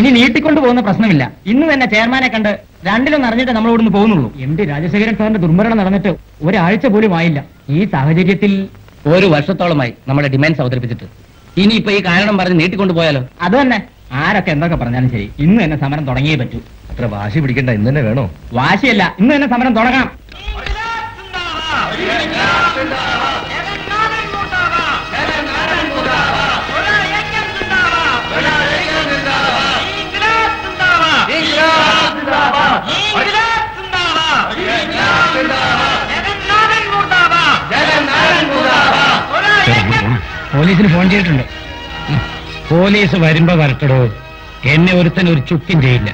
ഇനി നീട്ടിക്കൊണ്ടു പോകുന്ന പ്രശ്നമില്ല ഇന്ന് തന്നെ ചെയർമാനെ കണ്ട് രണ്ടിലും അറിഞ്ഞിട്ട് നമ്മൾ ഇവിടുന്ന് പോകുന്നുള്ളൂ എം ഡി രാജശേഖരൻ സാറിന്റെ ദുർമരണം നടന്നിട്ട് ഒരാഴ്ച പോലും ആയില്ല ഈ സാഹചര്യത്തിൽ ഒരു വർഷത്തോളമായി നമ്മുടെ ഡിമാൻഡ്സ് അവതരിപ്പിച്ചിട്ട് ഇനി ഇപ്പൊ ഈ കാരണം പറഞ്ഞ് നീട്ടിക്കൊണ്ടു പോയാലോ അത് തന്നെ ആരൊക്കെ എന്തൊക്കെ പറഞ്ഞാലും ശരി ഇന്ന് തന്നെ സമരം തുടങ്ങിയേ പറ്റൂ അത്ര വാശി പിടിക്കണ്ട ഇന്ന് തന്നെ വേണോ വാശിയല്ല ഇന്ന് തന്നെ സമരം തുടങ്ങണം പോലീസിന് ഫോൺ ചെയ്തിട്ടുണ്ട് ഉം. പോലീസ് വരുമ്പോ വരട്ടടോ എന്നെ ഒരുത്തൻ ഒരു ചുക്കും ചെയ്യില്ല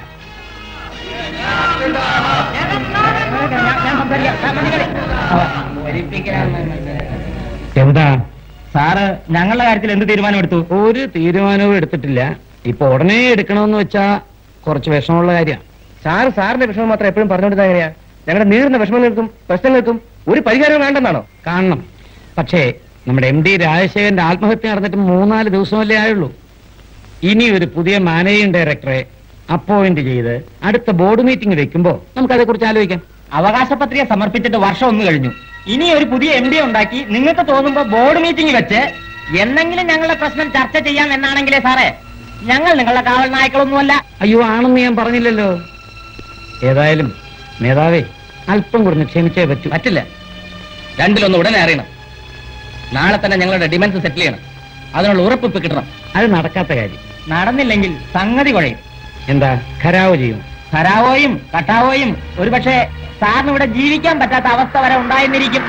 എന്താ സാറ് ഞങ്ങളുടെ കാര്യത്തിൽ എന്ത് തീരുമാനമെടുത്തു ഒരു തീരുമാനവും എടുത്തിട്ടില്ല ഇപ്പൊ ഉടനെ എടുക്കണമെന്ന് വെച്ചാ കുറച്ച് വിഷമമുള്ള കാര്യമാണ് സാറ് സാറിന്റെ വിഷമം മാത്രം എപ്പോഴും പറഞ്ഞുകൊണ്ടിരുന്ന എങ്ങനെയാ ഞങ്ങളുടെ നീറുന്ന വിഷമങ്ങൾക്കും പ്രശ്നങ്ങൾക്കും ഒരു പരിഹാരവും വേണ്ടെന്നാണോ കാണണം പക്ഷേ നമ്മുടെ എം ഡി രാജശേഖരന്റെ ആത്മഹത്യ നടന്നിട്ട് മൂന്നാല് ദിവസമല്ലേ ആയുള്ളൂ ഇനി ഒരു പുതിയ മാനേജിംഗ് ഡയറക്ടറെ അപ്പോയിന്റ് ചെയ്ത് അടുത്ത ബോർഡ് മീറ്റിംഗ് വെക്കുമ്പോ നമുക്ക് അതേക്കുറിച്ച് ആലോചിക്കാം അവകാശ പത്രിക സമർപ്പിച്ചിട്ട് വർഷം ഒന്ന് കഴിഞ്ഞു ഇനി ഒരു പുതിയ എം ഡി ഉണ്ടാക്കി നിങ്ങൾക്ക് തോന്നുമ്പോ ബോർഡ് മീറ്റിംഗ് വെച്ച് എന്നെങ്കിലും ഞങ്ങളുടെ പ്രശ്നം ചർച്ച ചെയ്യാം എന്നാണെങ്കിലേ സാറേ ഞങ്ങൾ നിങ്ങളുടെ കാവൽ നായ്ക്കളൊന്നുമല്ല അയ്യോ ആണെന്ന് ഞാൻ പറഞ്ഞില്ലല്ലോ ഏതായാലും നേതാവേ അല്പം കുറഞ്ഞ് ക്ഷമിച്ചേ പറ്റൂ പറ്റില്ല രണ്ടിലൊന്ന് ഉടനെ അറിയണം നാളെ തന്നെ ഞങ്ങളുടെ ഡിമാൻഡ്സ് സെറ്റിൽ ചെയ്യണം അതിനുള്ള ഉറപ്പ് ഇപ്പൊ കിട്ടണം അത് നടക്കാത്ത കാര്യം നടന്നില്ലെങ്കിൽ സംഗതി കുഴയും എന്താ ഖരാവ് ചെയ്യും ഖരാവോയും കട്ടാവോയും ഒരുപക്ഷെ സാറിന് ഇവിടെ ജീവിക്കാൻ പറ്റാത്ത അവസ്ഥ വരെ ഉണ്ടായിരുന്നിരിക്കും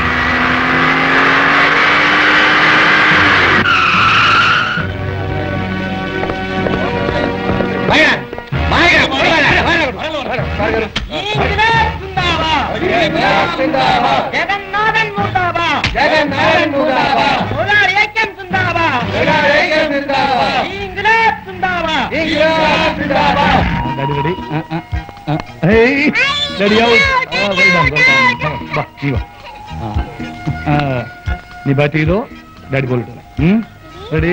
ജഗന്നാഥൻ മുർദാബാദ് ജഗന്നാഥൻ മുർദാബാദ്. തൊഴിലാളി ഐക്യം സിന്ദാബാദ് ഇൻക്ലാബ് സിന്ദാബാദ് നീ ബാറ്റ് ചെയ്തോ ഡാഡി ബോൾ റെഡി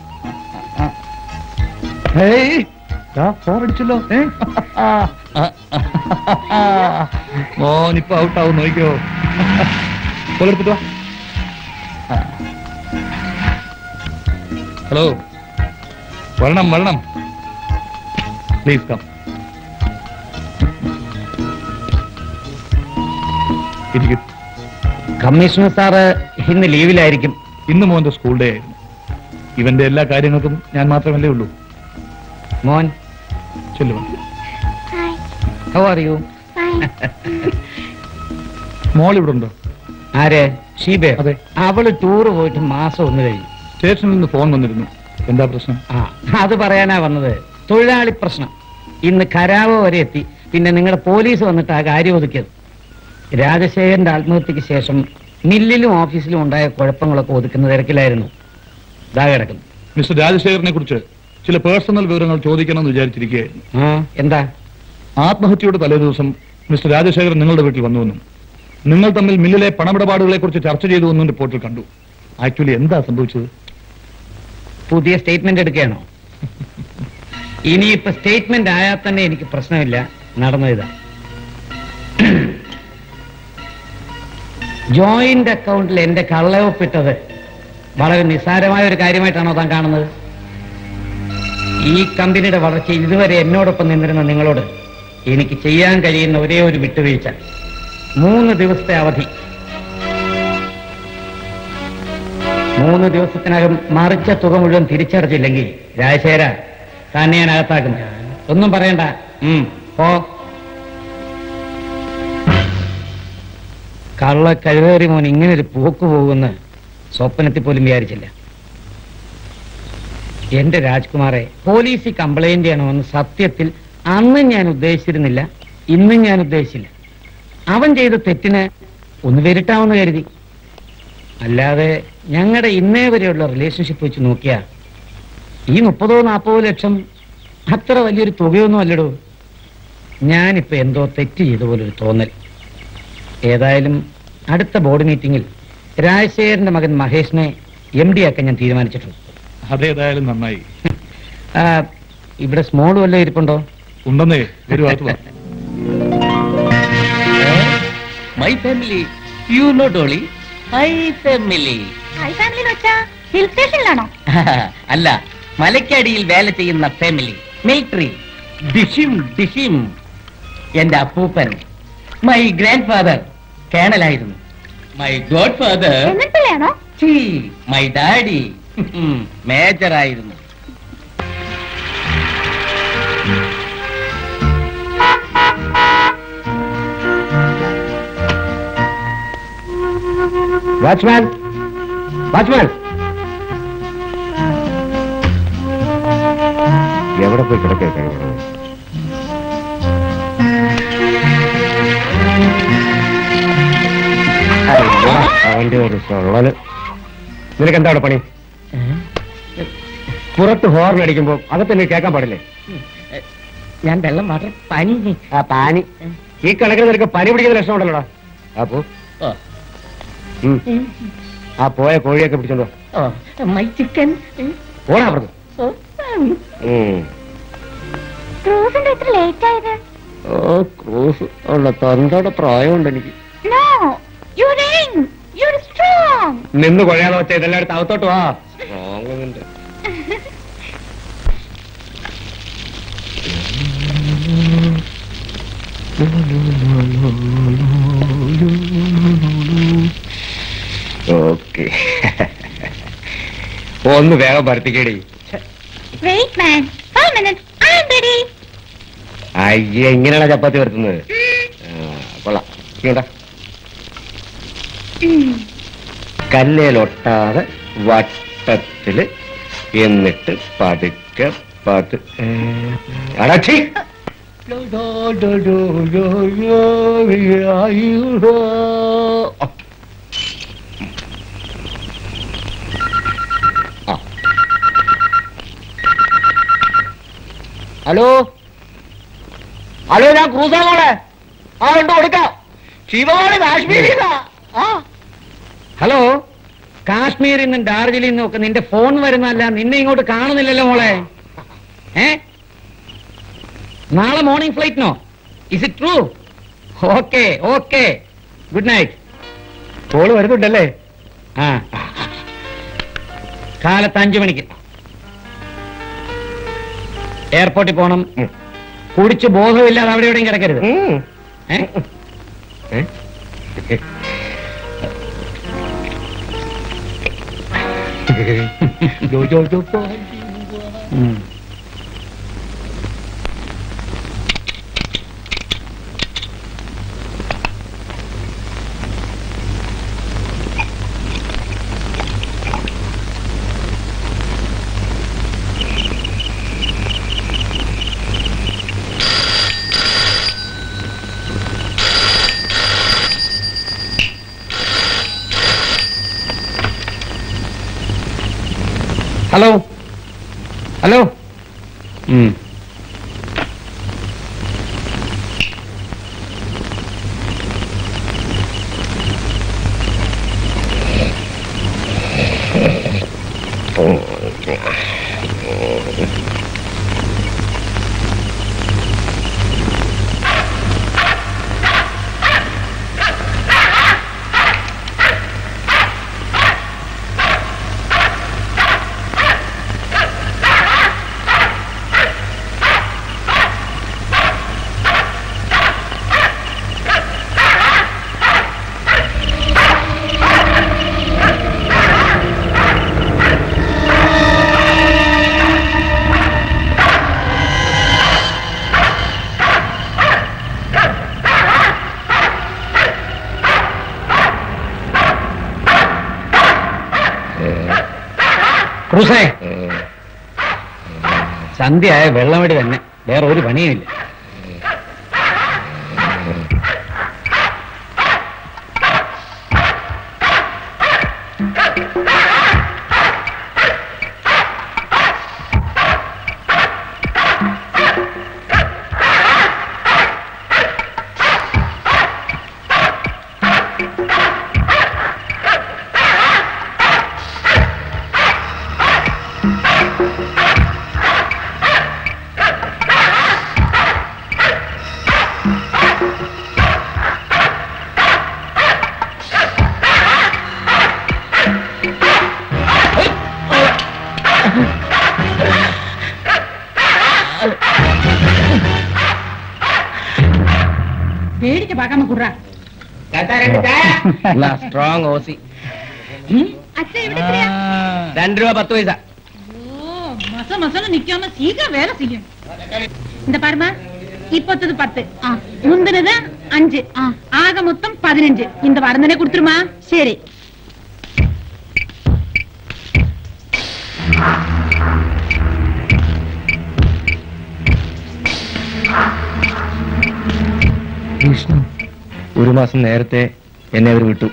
ഫോർ അടിച്ചല്ലോ ഏ? മോനിപ്പോ ഔട്ടാവും നോക്കിയോ ബോൾ എടുത്തിട്ടോ ഹലോ വരണം വരണം പ്ലീസ് കം ഇരിക്കും കമ്മീഷണർ സാറ് ഇന്ന് ലീവിലായിരിക്കും ഇന്ന് മോന്റെ സ്കൂൾ ഡേ ആയിരുന്നു ഇവന്റെ എല്ലാ കാര്യങ്ങൾക്കും ഞാൻ മാത്രമല്ലേ ഉള്ളൂ മോൻ ചെല്ലുക ഹൗ ആർ യു മോൾ ഇവിടെ ഉണ്ടോ ആര് ഷീബേ അതെ. അവള് ടൂറ് പോയിട്ട് മാസം ഒന്ന് കഴിഞ്ഞു സ്റ്റേഷനിൽ നിന്ന് ഫോൺ വന്നിരുന്നു എന്താ പ്രശ്നം ആ അത് പറയാനാ വന്നത് തൊഴിലാളി പ്രശ്നം ഇന്ന് കരാവോ വരെ എത്തി പിന്നെ നിങ്ങളുടെ പോലീസ് വന്നിട്ട് ആ കാര്യം ഒതുക്കിയത് രാജശേഖരന്റെ ആത്മഹത്യക്ക് ശേഷം മില്ലിലും ഓഫീസിലും ഉണ്ടായ കുഴപ്പങ്ങളൊക്കെ ഒതുക്കുന്ന തിരക്കിലായിരുന്നു ഇതാ കിടക്കുന്നു മിസ്റ്റർ രാജശേഖരനെ കുറിച്ച് ചില പേഴ്സണൽ വിവരങ്ങൾ ചോദിക്കണമെന്ന് വിചാരിച്ചിരിക്കുകയായിരുന്നു ആ എന്താ ആത്മഹത്യയുടെ തലേദിവസം മിസ്റ്റർ രാജശേഖരൻ നിങ്ങളുടെ വീട്ടിൽ വന്നുവെന്നും നിങ്ങൾ തമ്മിൽ മില്ലിലെ പണമിടപാടുകളെ കുറിച്ച് ചർച്ച ചെയ്തു എന്നും റിപ്പോർട്ടിൽ കണ്ടു ആക്ച്വലി എന്താ സംഭവിച്ചത് പുതിയ സ്റ്റേറ്റ്മെന്റ് എടുക്കുകയാണോ ഇനിയിപ്പോ സ്റ്റേറ്റ്മെന്റ് ആയാൽ തന്നെ എനിക്ക് പ്രശ്നമില്ല നടന്നതിതാ ജോയിന്റ് അക്കൗണ്ടിൽ എന്റെ കള്ളയൊപ്പിട്ടത് വളരെ നിസ്സാരമായ ഒരു കാര്യമായിട്ടാണോ താൻ കാണുന്നത് ഈ കമ്പനിയുടെ വളർച്ച ഇതുവരെ എന്നോടൊപ്പം നിന്നിരുന്ന നിങ്ങളോട് എനിക്ക് ചെയ്യാൻ കഴിയുന്ന ഒരേ ഒരു വിട്ടുവീഴ്ച മൂന്ന് ദിവസത്തെ അവധി മൂന്ന് ദിവസത്തിനകം മറിച്ച തുക മുഴുവൻ തിരിച്ചടച്ചില്ലെങ്കിൽ രാജശേഖര തന്നെ ഞാൻ അകത്താക്കും ഒന്നും പറയണ്ട ഉം, പോ കള്ള കഴിവേറി മോൻ ഇങ്ങനെ ഒരു പോക്ക് പോകുമെന്ന് സ്വപ്നത്തിൽ പോലും വിചാരിച്ചില്ല എന്റെ രാജ്കുമാറെ പോലീസിൽ കംപ്ലൈന്റ് ചെയ്യണമെന്ന് സത്യത്തിൽ അന്നും ഞാൻ ഉദ്ദേശിച്ചിരുന്നില്ല ഇന്നും ഞാൻ ഉദ്ദേശിച്ചില്ല അവൻ ചെയ്ത തെറ്റിന് ഒന്ന് വരിട്ടാമെന്ന് കരുതി അല്ലാതെ ഞങ്ങളുടെ ഇന്നേ വരെയുള്ള റിലേഷൻഷിപ്പ് വെച്ച് നോക്കിയാ ഈ മുപ്പതോ നാൽപ്പതോ ലക്ഷം അത്ര വലിയൊരു തുകയൊന്നും അല്ലടോ ഞാനിപ്പോ എന്തോ തെറ്റ് ചെയ്ത പോലൊരു തോന്നൽ ഏതായാലും അടുത്ത ബോർഡ് മീറ്റിംഗിൽ രാജശേഖരന്റെ മകൻ മഹേഷിനെ എം ഡി ആക്കാൻ ഞാൻ തീരുമാനിച്ചിട്ടുണ്ട് അതേതായാലും നന്നായി ആ, ഇവിടെ സ്മോൾ വല്ലതും ഇരിപ്പുണ്ടോ ഉണ്ടെന്നേ ഒരു ഭാഗത്ത് വാ. My family you know Dolly my family high family എന്ന് വെച്ചാ ഹിൽ സ്റ്റേഷനിലാണോ അല്ല മലയ്ക്കടിയിൽ വേല ചെയ്യുന്ന ഫാമിലി മിലിറ്ററി ഡിഷിം ഡിഷിം എന്റെ അപ്പൂപ്പൻ മൈ ഗ്രാൻഡ് ഫാദർ കേണലായിരുന്നു മൈ ഗോഡ് ഫാദർ എന്നിട്ടില്ലാണോ മൈ ഡാഡി മേജർ ആയിരുന്നു വാച്ച്മാൻ വാച്ച്മാൻ എവിടെ പോയി കിടക്കേ കഴിവണം അവന്റെ ഒരു സൊള്ളല് നിനക്ക് എന്താണ് പണി പുറത്ത് ഹോർൺ അടിക്കുമ്പോ അകത്ത് നീ കേൾക്കാൻ പാടില്ലേ ഞാൻ വെള്ളം വളരെ പനി ആ പാനി ഈ കണക്കിന് നിനക്ക് പനി പിടിക്കുന്ന ലക്ഷണമുണ്ടല്ലോടാ ആ പോ ഓ ഉം. ആ പോയ കോഴിയൊക്കെ പിടിച്ചോണ്ടോ ഓ മൈ ചിക്കൻ ഓടാ അപ്പുറത്ത് ഉം. ക്രൂസിന്റെ എത്ര ലേറ്റ് ആയത് ഓ ക്രൂസ് ഉള്ള തന്തയുടെ പ്രായമുണ്ട് എനിക്ക് no you ring you strong നിന്ന് കൊഴയാതെ വെച്ച ഇതെല്ലാം എടുത്ത് അകത്തോട്ട് വാ സ്ട്രോങ് ഓക്കെ ഒന്ന് വേഗം പരത്തിക്കേടി wait man five minutes I am ready അയ്യ ഇങ്ങനെയാണ് ചപ്പാത്തി വരുത്തുന്നത് ആ, കൊള്ളാം ചെയ്യണ്ട കല്ലേലൊട്ടാതെ വട്ടത്തില് എന്നിട്ട് പതുക്കെ പതു ഏ, അടച്ചി ആ. ഹലോ ഹലോ ഞാൻ ക്രൂസാ മോളെ ആ ഉണ്ട് കൊടുക്കാം ശിവമോള് കാശ്മീരിന്നാ ആ ഹലോ കാശ്മീരിൽ നിന്നും ഡാർജിലിൽ നിന്നും ഒക്കെ നിന്റെ ഫോൺ വരുന്നല്ല നിന്നെ ഇങ്ങോട്ട് കാണുന്നില്ലല്ലോ മോളെ ഏ നാളെ മോർണിംഗ് ഫ്ലൈറ്റിനോ is it true okay okay good night call വരുന്നുണ്ടല്ലേ ആ കാലത്ത് അഞ്ചു മണിക്ക് എയർപോർട്ടിൽ പോണം ഉം. കുടിച്ച് ബോധമില്ലാതെ അവിടെ എവിടെയും കിടക്കരുത് ഉം. ഏ? ഏ? ജോ, ജോ, ജോ, ജോ. ഉം. ഹലോ ഹലോ ഉം. ക്രൂസേ സന്ധ്യയായ വെള്ളമടി തന്നെ വേറെ ഒരു പണിയുമില്ല வேடிக்கை பார்க்காம குடுறா സ്ട്രോങ് ഓസി அச்சா எப்படி இருக்கிறியா? രണ്ട് രൂപ പത്ത് പൈസ ஓ மச மசன்னு நிக்காம சீக்கிரம் வேலை செய்யும் இந்த பாருமா இப்பத்தது பத்து முந்தினது அஞ்சு ஆக மொத்தம் பதினஞ்சு இந்த வாரம் தானே கொடுத்துருமா சரி വിഷ്ണു ഒരു മാസം നേരത്തെ എന്നെ അവർ വിട്ടു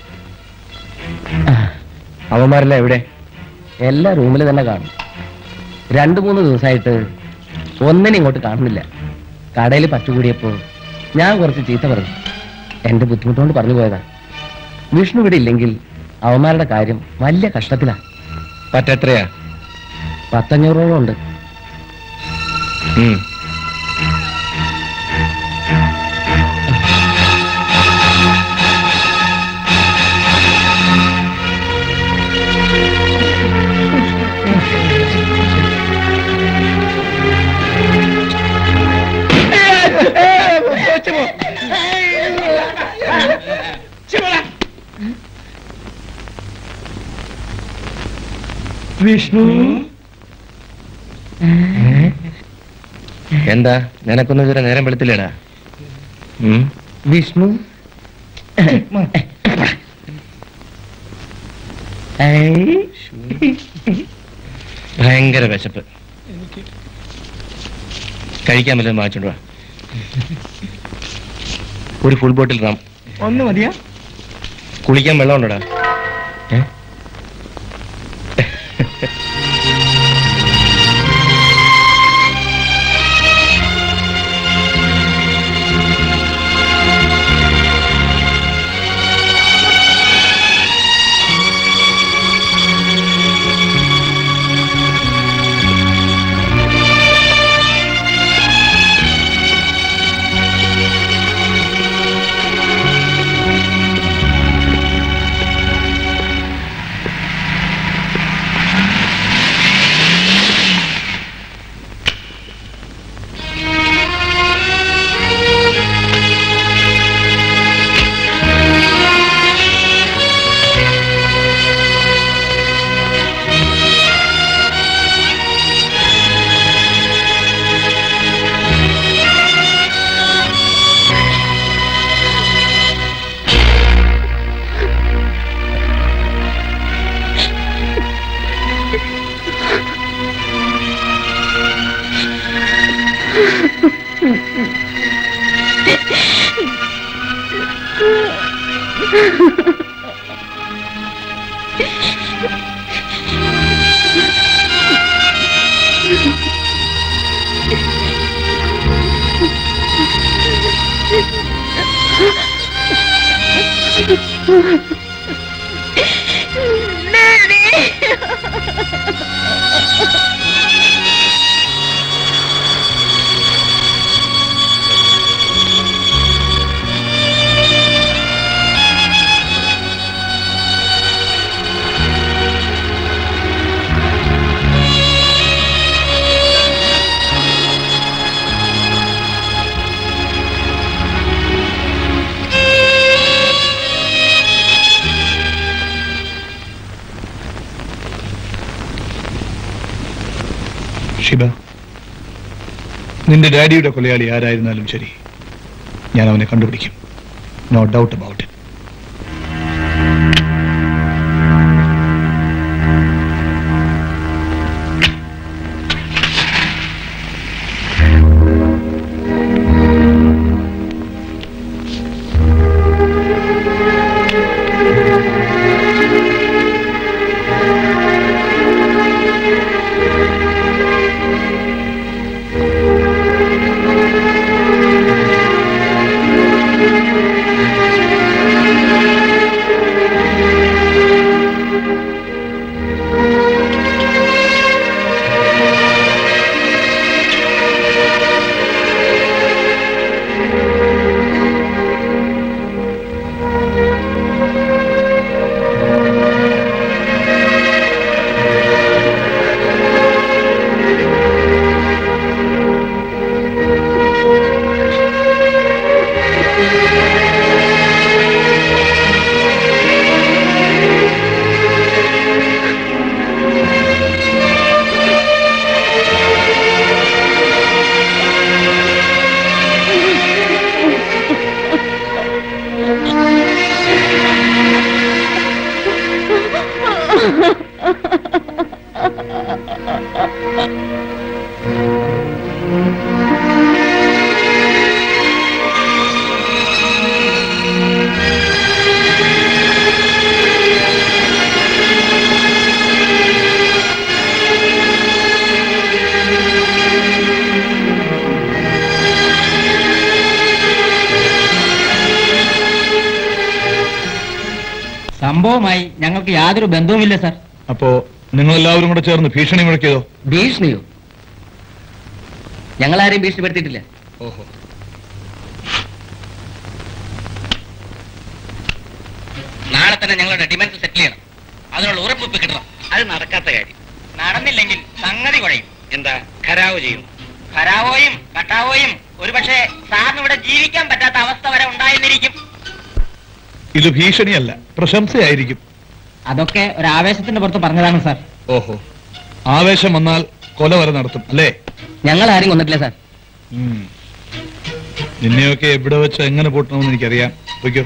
അവന്മാരെല്ലാം എവിടെ എല്ലാ റൂമിൽ തന്നെ കാണും രണ്ടു മൂന്ന് ദിവസമായിട്ട് ഒന്നിനെ ഇങ്ങോട്ട് കാണുന്നില്ല കടയിൽ പറ്റുകൂടിയപ്പോ ഞാൻ കുറച്ച് ചീത്ത പറഞ്ഞു എന്റെ ബുദ്ധിമുട്ടുകൊണ്ട് പറഞ്ഞു പോയതാ വിഷ്ണു ഇവിടെ ഇല്ലെങ്കിൽ അവന്മാരുടെ കാര്യം വലിയ കഷ്ടത്തിലാ പറ്റെത്രയാ പത്തഞ്ഞൂറോളം ഉണ്ട് വിഷ്ണു എന്താ നിനക്കൊന്നും ഇതുവരെ നേരം വെളുത്തില്ലേടാ വിഷ്ണു ഭയങ്കര വിശപ്പ് കഴിക്കാൻ വല്ലതും വാങ്ങിച്ചോണ്ട് വാ ഒരു ഫുൾ ബോട്ടിൽ റാം ഒന്ന് മതിയാ കുളിക്കാൻ വെള്ളം ഉണ്ടോടാ ഏ? ഷിബ നിന്റെ ഡാഡിയുടെ കൊലയാളി ആരായിരുന്നാലും ശരി ഞാൻ അവനെ കണ്ടുപിടിക്കും നോ ഡൗട്ട് അബൌട്ട് ഇറ്റ് ആ സംഭവമായി ഞങ്ങൾക്ക് യാതൊരു ബന്ധവുമില്ല സാർ അപ്പോ നിങ്ങൾ എല്ലാവരും കൂടെ ചേർന്ന് ഭീഷണി മുഴക്കിയതോ ഭീഷണിയോ ഞങ്ങളാരെയും ഭീഷണിപ്പെടുത്തിയിട്ടില്ല ഓഹോ നാളെ തന്നെ ഞങ്ങളുടെ ഡിമാൻഡ് സെറ്റിൽ ചെയ്യണം അതിനുള്ള ഉറപ്പ് ഇപ്പൊ കിട്ടണം അത് നടക്കാത്ത കാര്യം നടന്നില്ലെങ്കിൽ സംഗതി കുഴയും എന്താ ഖരാവ് ചെയ്യും ഖരാവോയും കട്ടാവോയും ഒരുപക്ഷെ സാറിന് ഇവിടെ ജീവിക്കാൻ പറ്റാത്ത അവസ്ഥ വരെ ഉണ്ടായിരുന്നിരിക്കും ഇത് ഭീഷണിയല്ല പ്രശംസയായിരിക്കും അതൊക്കെ ഒരു ആവേശത്തിന്റെ പുറത്ത് പറഞ്ഞതാണ് സാർ ഓഹോ ആവേശം വന്നാൽ കൊല വരെ നടത്തും അല്ലേ ഞങ്ങൾ ആരും കൊന്നിട്ടില്ല സാർ ഉം. നിന്നെയൊക്കെ എവിടെ വെച്ച് എങ്ങനെ പൂട്ടണമെന്ന് എനിക്കറിയാം വയ്ക്കോ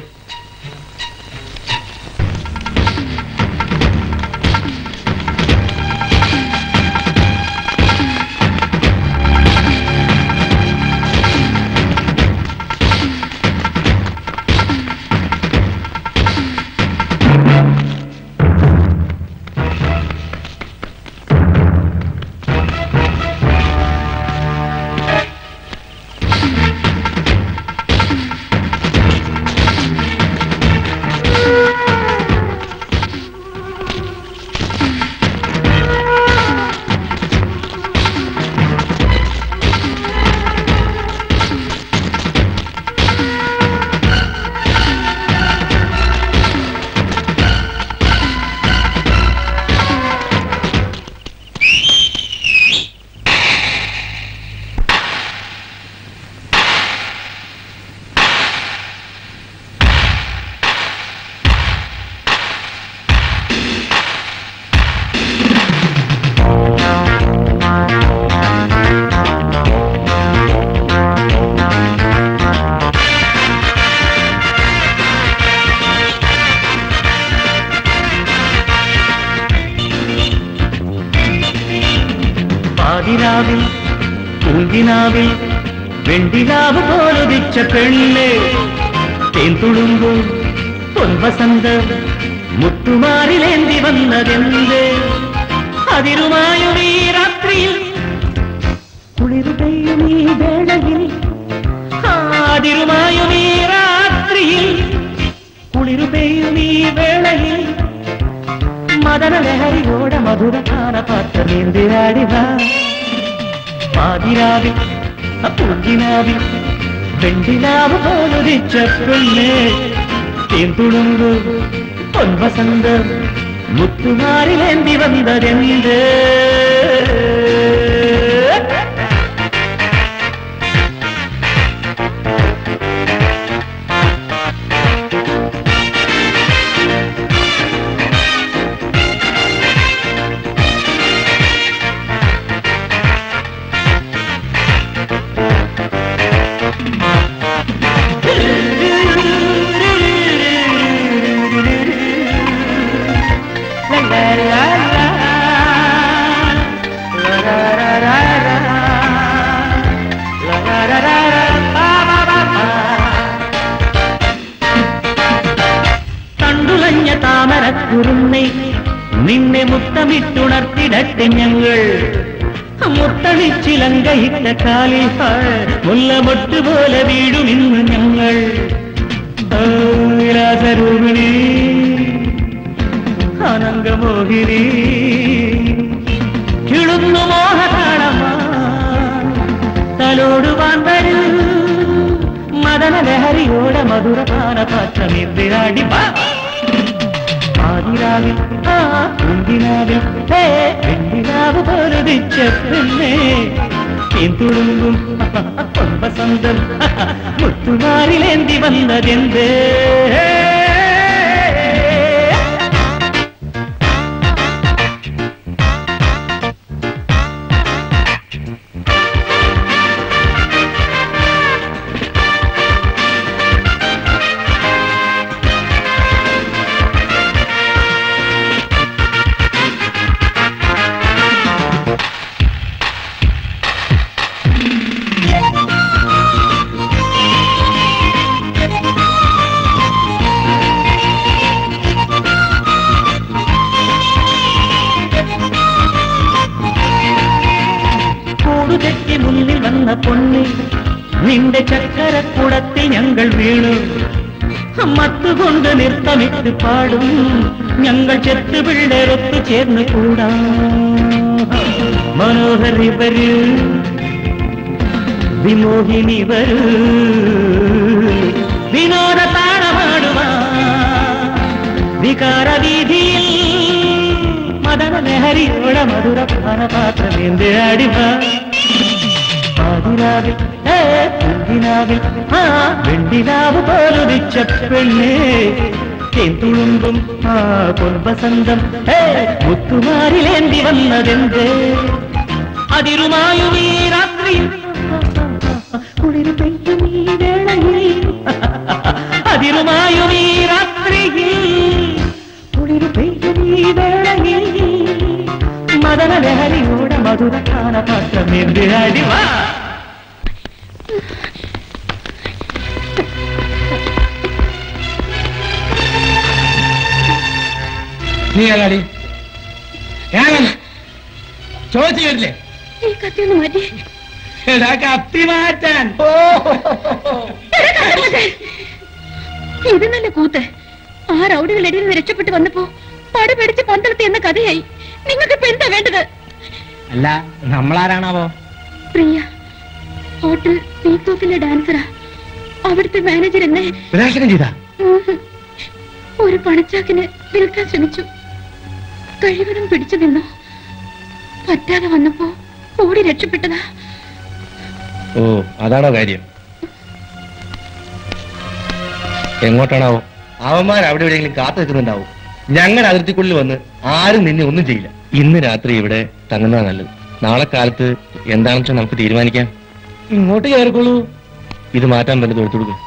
പാതിരാവിൽ പൂങ്കിനാവിൽ വെണ്ടിലാവ് പോലുദിച്ച പെണ്ണ് തേൻതുളുമ്പും പൊൻവസന്ത മുത്തുമാരിലേന്തി വന്നതെന്ത് അതിരുമായും ഈ രാത്രിയിൽ കുളിരുകയും ഈ വേളയിൽ അതിരുമായും ഈ രാത്രിയിൽ കുളിരുകയും ഈ വേളയിൽ മദന ലഹരിയോടെ മധുര പാത്ര നീന്തിരാടിക പാതിരാവിൽ പൂങ്കിനാവിൽ വെണ്ടിലാവ് പോലുദിച്ച പെണ്ണ് തേന്തുളുമ്പ് പൊൻവസന്ത മുത്തുമാരിലേന്തി വന്നതെന്ത് കണ്ടുലഞ്ഞ താമരക്കുരുന്നൈ നിന്നെ മുത്തമിട്ടുണർത്തിടട്ടെ ഞങ്ങൾ മുത്തണിച്ചിലങ്കയിട്ട കാലിൽ മുല്ലമൊട്ട് പോലെ വീഴും ഇന്ന് ഞങ്ങൾ ആ, വിലാസരൂപിണി അനങ്കമോഹിനി കിളുന്നു മോഹതാളമാ തലോടുവാൻ വരൂ മദന ലഹരിയോടെ മധുരപാന പാത്രമിന്ദിരാടി ആദിരാവിൽ ആ കുന്തിനാവിൽ ഹേ വെണ്ണിലാവ് പൊരുതിച്ച പെണ്ണേ തുളുമ്പും വസന്തം മുത്തുമാരിലേന്തി വന്നതെന്തേ കൂടുതെറ്റി മുന്നിൽ വന്ന പൊന്നി നിന്റെ ചക്കരക്കുടത്തിൽ ഞങ്ങൾ വീണു മത്തുകൊണ്ട് നൃത്തമിട്ട് പാടും ഞങ്ങൾ ചെത്തു പിള്ളേരൊത്തു ചേർന്ന് കൂടാം മനോഹരി വരൂ വിമോഹിനി വരൂ വിനോദ താളമാടുവാ വികാര വീതിയിൽ മദന ലഹരിയോടെ മധുര പാനപാത്രമേന്ത് അടിവാ പാതിരാവിൽ ഏ പുതിനാവിൽ ആ വെണ്ടിനാവ് പോലുദിച്ച പെണ്ണേ തേന്തുളുമ്പും ആ പൊൻവസന്തം ഏ മുത്തുമാരിലേന്തി വന്നതെന്ത് അതിരുമായും ഈ രാത്രി കുളിരു പെയ്യും ഈ വേളയിൽ അതിരുമായും ഈ രാത്രിയിൽ കുളിരു പെയ്യും ഈ വേളയിൽ മദന ലഹരിയോടെ മധുര പാനപാത്രമേന്ത് അടിവാ നീ ഏതാടി ചോദിച്ചു കേട്ടില്ലേ ഈ കത്തി ഒന്ന് മാറ്റി എടാ കത്തി മാറ്റാൻ ഇത് നല്ല കൂത്ത് ആ റൗഡികളിടയിൽ നിന്ന് രക്ഷപ്പെട്ട് വന്നപ്പോ പട പിടിച്ച് പന്തളത്തി എന്ന കഥയായി നിങ്ങൾക്ക് ഇപ്പൊ എന്താ വേണ്ടത് അല്ല നമ്മളാരാണാവോ പ്രിയ ഹോട്ടൽ പീക് ഓഫിലെ ഡാൻസറാ അവിടുത്തെ മാനേജർ എന്നെ വിനാശനം ചെയ്താ ഉം, ഒരു പണച്ചാക്കിന് വിൽക്കാൻ ശ്രമിച്ചു കഴിവതും പിടിച്ചു നിന്നു പറ്റാതെ വന്നപ്പോ ഓടി രക്ഷപ്പെട്ടതാ ഓ അതാണോ കാര്യം എങ്ങോട്ടാണാവോ അവന്മാർ അവിടെ എവിടെയെങ്കിലും കാത്തു നിൽക്കുന്നുണ്ടാവും ഞങ്ങളുടെ അതിർത്തിക്കുള്ളിൽ വന്ന് ആരും നിന്നെ ഒന്നും ചെയ്യില്ല ഇന്ന് രാത്രി ഇവിടെ തങ്ങുന്നതാ നല്ലത് നാളെ കാലത്ത് എന്താണെന്ന് വെച്ചാൽ നമുക്ക് തീരുമാനിക്കാം ഇങ്ങോട്ട് കയറിക്കോളൂ ഇത് മാറ്റാൻ പറ്റുന്നത് എടുത്തു കൊടുക്കും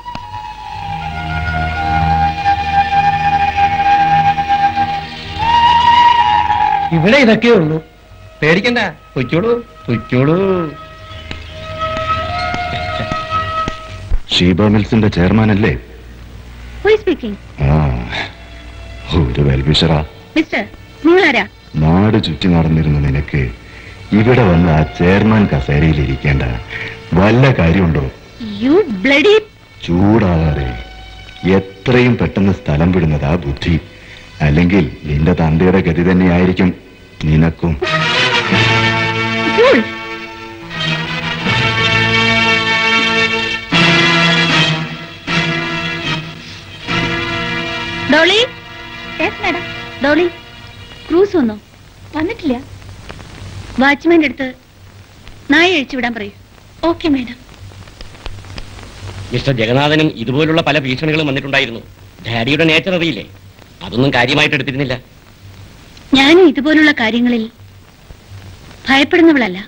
ഇവിടെ ഇതൊക്കെ ഉള്ളൂ പേടിക്കണ്ട പൊയ്ക്കോളൂ പൊയ്ക്കോളൂ ഷീബ മിൽസിന്റെ ചെയർമാൻ അല്ലേ സ്പീക്കിംഗ് ആ ഒരു വെൽവിഷറാ മിസ്റ്റർ നിങ്ങളാരാ നാട് ചുറ്റി നടന്നിരുന്ന നിനക്ക് ഇവിടെ വന്ന് ആ ചെയർമാൻ കസേരയിൽ ഇരിക്കേണ്ട വല്ല കാര്യമുണ്ടോ യു ബ്ലഡി ചൂടാവാതെ എത്രയും പെട്ടെന്ന് സ്ഥലം വിടുന്നതാ ബുദ്ധി അല്ലെങ്കിൽ നിന്റെ തന്തയുടെ ഗതി തന്നെയായിരിക്കും നിനക്കും fool Dolly yes madam Dolly Cruz വന്നോ വന്നിട്ടില്ല വാച്ച്മാൻ്റെ അടുത്ത് നായ അഴിച്ചു വിടാൻ പറയൂ ഓക്കെ മാഡം മിസ്റ്റർ ജഗന്നാഥനും ഇതുപോലുള്ള പല ഭീഷണികളും വന്നിട്ടുണ്ടായിരുന്നു ഡാഡിയുടെ നേച്ചർ അറിയില്ലേ അതൊന്നും കാര്യമായിട്ട് എടുത്തിരുന്നില്ല ഞാനും ഇതുപോലുള്ള കാര്യങ്ങളിൽ ഭയപ്പെടുന്നവളല്ല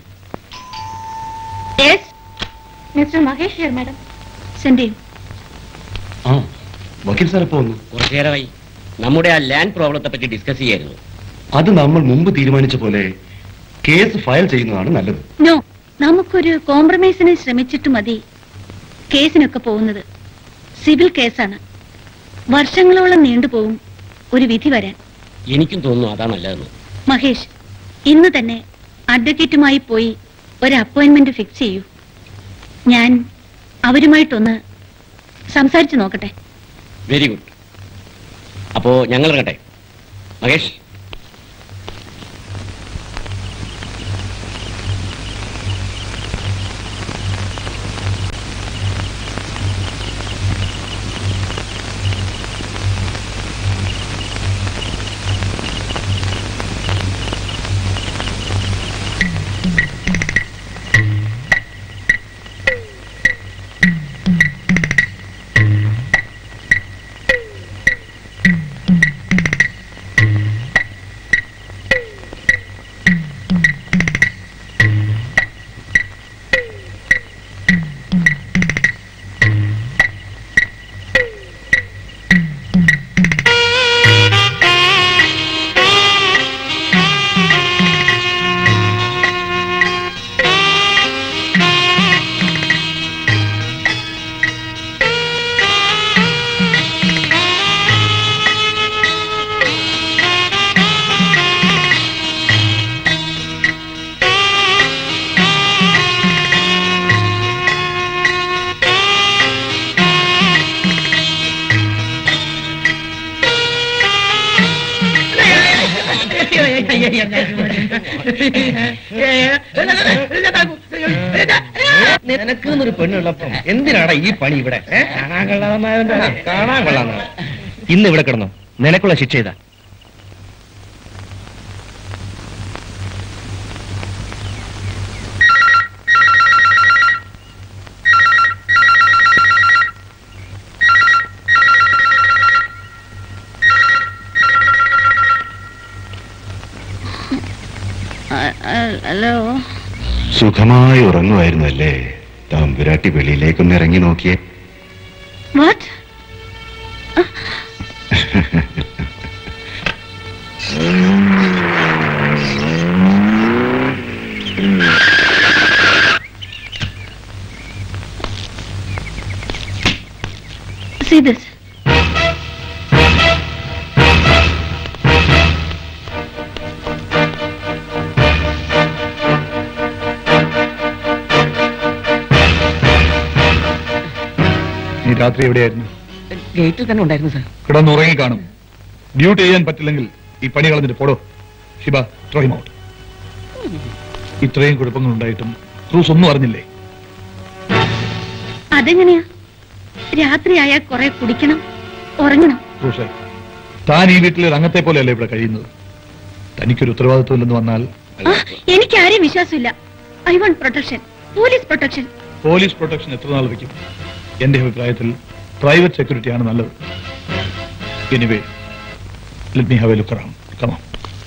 yes mister Mahesh here madam send ചെയ്യും ആ വക്കീൽ സാർ എപ്പോ വന്നു കുറച്ചു നേരമായി നമ്മുടെ ആ ലാൻഡ് പ്രോബ്ലത്തെ പറ്റി ഡിസ്കസ് ചെയ്യായിരുന്നു അത് നമ്മൾ മുമ്പ് തീരുമാനിച്ച പോലെ കേസ് ഫയൽ ചെയ്യുന്നതാണ് നല്ലത് നോ നമുക്കൊരു കോംപ്രമൈസിന് ശ്രമിച്ചിട്ട് മതി കേസിനൊക്കെ പോകുന്നത് സിവിൽ കേസാണ് വർഷങ്ങളോളം നീണ്ടുപോകും ഒരു വിധി വരാൻ എനിക്കും തോന്നുന്നു അതാ നല്ലതെന്ന് മഹേഷ് ഇന്ന് തന്നെ അഡ്വക്കേറ്റുമായി പോയി ഒരു അപ്പോയിന്റ്മെന്റ് ഫിക്സ് ചെയ്യൂ ഞാൻ അവരുമായിട്ടൊന്ന് സംസാരിച്ചു നോക്കട്ടെ വെരി ഗുഡ് അപ്പോ ഞങ്ങൾ ഇറങ്ങട്ടെ മഹേഷ് നിനക്ക് എന്നൊരു പെണ്ണുള്ളപ്പം എന്തിനാടാ ഈ പണി ഇവിടെ ഏ? കാണാൻ കൊള്ളാം ഇന്ന് ഇവിടെ കിടന്നോ നിനക്കുള്ള ശിക്ഷ ചെയ്താ ഹലോ സുഖമായി ഉറങ്ങുമായിരുന്നു അല്ലേ തമ്പുരാട്ടി വെളിയിലേക്കൊന്ന് ഇറങ്ങി നോക്കിയേ വാട്ട് See this. നീ രാത്രി എവിടെയായിരുന്നു ഗേറ്റിൽ തന്നെ ഉണ്ടായിരുന്നു സാർ കിടന്നുറങ്ങി കാണും ഡ്യൂട്ടി ചെയ്യാൻ പറ്റില്ലെങ്കിൽ ഈ പണി കളഞ്ഞിട്ട് പോടോ ഷിബ ത്രോഹിം ഔട്ട് ഇത്രയും കുഴപ്പങ്ങൾ ഉണ്ടായിട്ടും ക്രൂസ് ഒന്നും അറിഞ്ഞില്ലേ അതെങ്ങനെയാ രാത്രിയായാൽ കുറെ കുടിക്കണം ഉറങ്ങണം ക്രൂസ് താൻ ഈ വീട്ടിലെ ഒരു അംഗത്തെ പോലെയല്ലേ ഇവിടെ കഴിയുന്നത് തനിക്കൊരു ഉത്തരവാദിത്വം ഇല്ലെന്ന് വന്നാൽ ആ, എനിക്ക് ആരെയും വിശ്വാസമില്ല I want protection police protection police protection എത്ര നാൾ വയ്ക്കും എന്റെ അഭിപ്രായത്തിൽ പ്രൈവറ്റ് സെക്യൂരിറ്റി ആണ് നല്ലത് anyway let me have a look around come on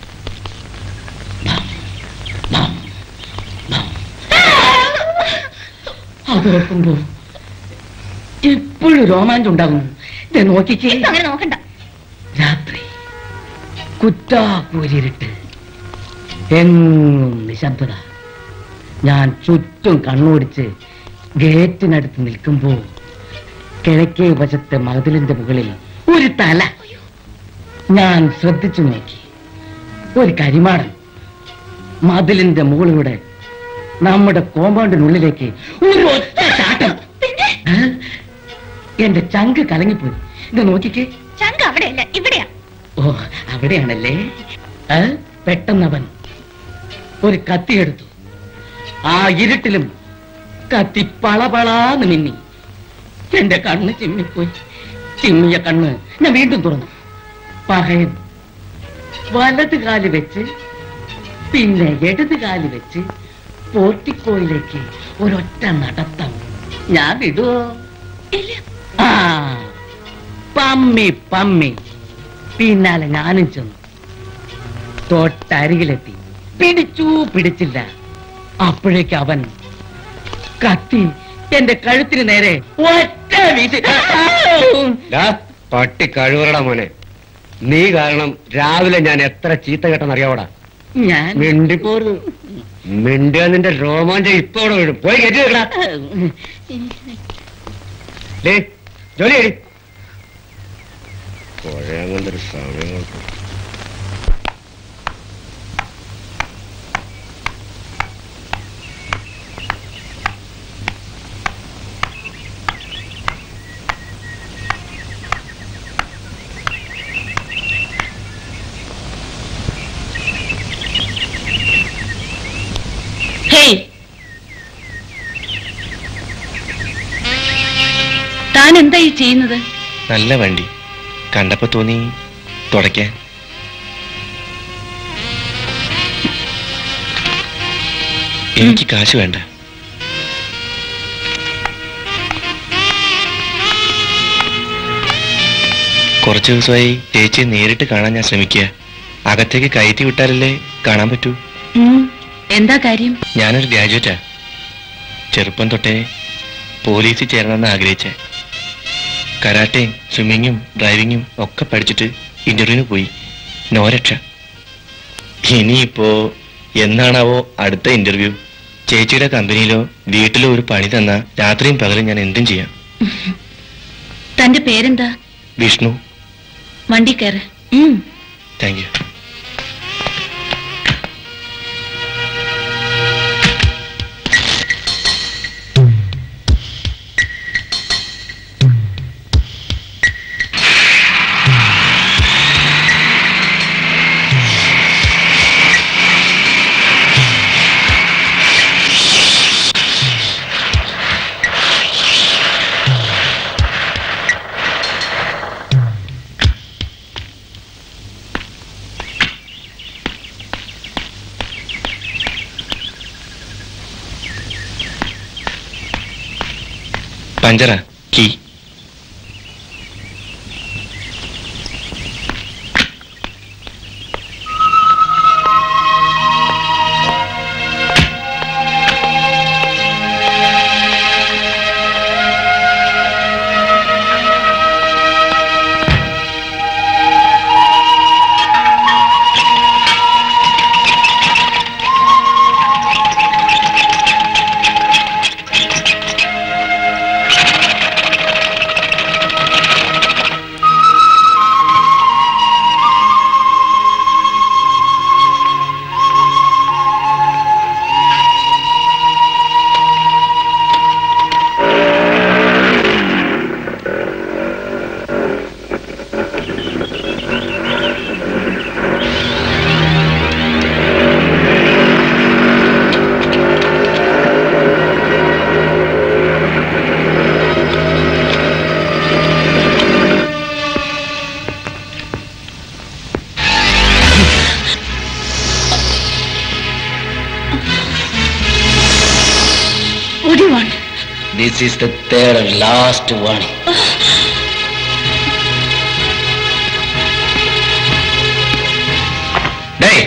അതോർക്കുമ്പോ എപ്പോഴും രോമാഞ്ചം ഉണ്ടാകുന്നു ദേ നോക്കിക്കേ അങ്ങനെ നോക്കണ്ട രാത്രി കുറ്റാക്കൂരിരുട്ട് എങ്ങും നിശബ്ദത ഞാൻ ചുറ്റും കണ്ണോടിച്ച് ഗേറ്റിനടുത്ത് നിൽക്കുമ്പോ കിഴക്കേ വശത്തെ മതിലിന്റെ മുകളിൽ ഒരു തല ഞാൻ ശ്രദ്ധിച്ചു നോക്കി ഒരു കരിമാടൻ മതിലിന്റെ മുകളിലൂടെ നമ്മുടെ കോമ്പൗണ്ടിനുള്ളിലേക്ക് ഒരു ഒറ്റ ചാട്ടം ഏ? എന്റെ ചങ്ക് കലങ്ങിപ്പോയി ഇത് നോക്കിക്കേ ചങ്ക അവിടെയല്ല ഇവിടെയാ ഓ അവിടെയാണല്ലേ ഏ? പെട്ടെന്നവൻ ഒരു കത്തിയെടുത്തു ആ ഇരുട്ടിലും കത്തി പളപളാന്ന് മിന്നി എന്റെ കണ്ണ് ചിമ്മിപ്പോയി ചിമ്മിയ കണ്ണ് ഞാൻ വീണ്ടും തുറന്നു പകയൻ വലത് കാല് വെച്ച് പിന്നെ ഇടത് കാല് വെച്ച് പോർട്ടിക്കോയിലേക്ക് ഒരൊറ്റ നടത്തം ഞാൻ വിടുവോ ആ പമ്മി പമ്മി പിന്നാലെ ഞാനും ചെന്നു തൊട്ടരികിലെത്തി പിടിച്ചു പിടിച്ചില്ല അപ്പോഴേക്ക് അവൻ കത്തി എന്റെ കഴുത്തിന് നേരെ ഒറ്റ വീശി പട്ടി കഴിവറടാ മോനെ നീ കാരണം രാവിലെ ഞാൻ എത്ര ചീത്ത കേട്ടെന്നറിയാവടാ ഞാൻ മിണ്ടിപ്പോരുന്നു മിണ്ടിയ നിന്റെ രോമാഞ്ചം ഇപ്പൊ ഇവിടെ വീഴും പോയി കെട്ടി വെക്കടാ ഡേ ജോലി ചെയ്യടി പുഴയങ്ങൊണ്ടൊരു സമയം കൊടുക്കും ഹേയ് താൻ എന്താ ഈ ചെയ്യുന്നത് നല്ല വണ്ടി കണ്ടപ്പോ തോന്നി തുടയ്ക്കാൻ എനിക്ക് കാശ് വേണ്ട കുറച്ചു ദിവസമായി ചേച്ചിയെ നേരിട്ട് കാണാൻ ഞാൻ ശ്രമിക്കുക അകത്തേക്ക് കയറ്റി വിട്ടാലല്ലേ കാണാൻ പറ്റൂ ഉം, എന്താ കാര്യം ഞാനൊരു ഗ്രാജുവേറ്റാ ചെറുപ്പം തൊട്ടേ പോലീസിൽ ചേരണമെന്ന് ആഗ്രഹിച്ചേ കരാട്ടയും സ്വിമ്മിങ്ങും ഡ്രൈവിങ്ങും ഒക്കെ പഠിച്ചിട്ട് ഇന്റർവ്യൂവിന് പോയി നോ രക്ഷ ഇനിയിപ്പോ എന്നാണാവോ അടുത്ത ഇന്റർവ്യൂ ചേച്ചിയുടെ കമ്പനിയിലോ വീട്ടിലോ ഒരു പണി തന്ന രാത്രിയും പകലും ഞാൻ എന്തും ചെയ്യാം തന്റെ പേരെന്താ വിഷ്ണു വണ്ടി കയറ് താങ്ക് യു പഞ്ചറാ key What do you want? This is the third and last warning ഡേയ്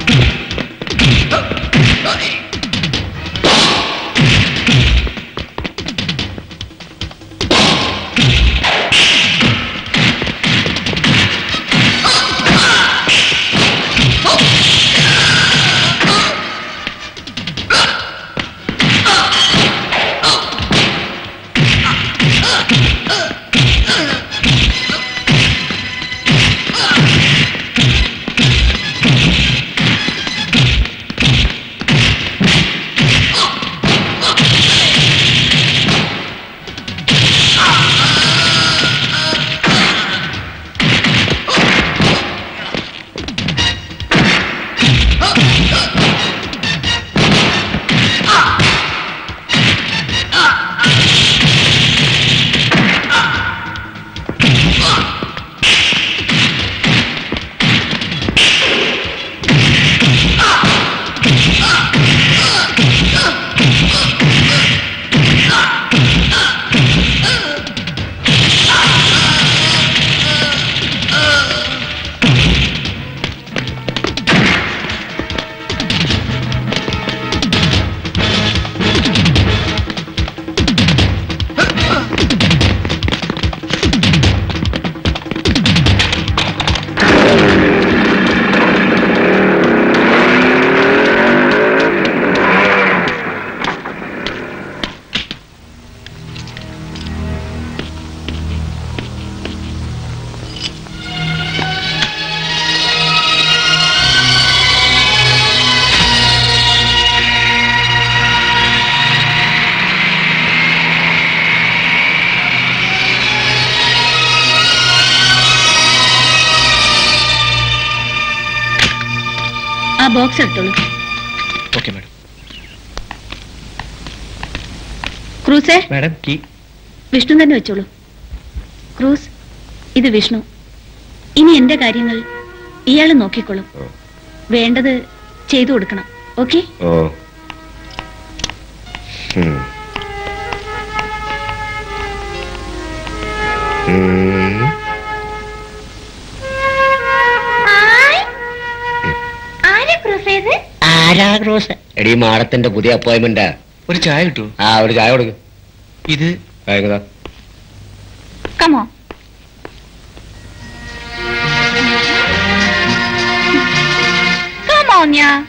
ആ ബോക്സ് എടുത്തോളൂ ഓക്കെ മാഡം ക്രൂസേ മാഡം കീ വിഷ്ണു തന്നെ വെച്ചോളൂ ക്രൂസ് ഇത് വിഷ്ണു ഇനി എന്റെ കാര്യങ്ങൾ ഇയാൾ നോക്കിക്കോളും വേണ്ടത് ചെയ്തു കൊടുക്കണം ഓക്കെ ഓ ഉം. ഉം. ആരാ ക്രോസ് എടീ മാഡത്തിന്റെ പുതിയ അപ്പോയിന്റ്മെന്റ് ഒരു ചായ കിട്ടുമോ ആ ഒരു ചായ കൊടുക്ക് ഇത് ആയിക്കോട്ടെ കമോ Come on, yeah.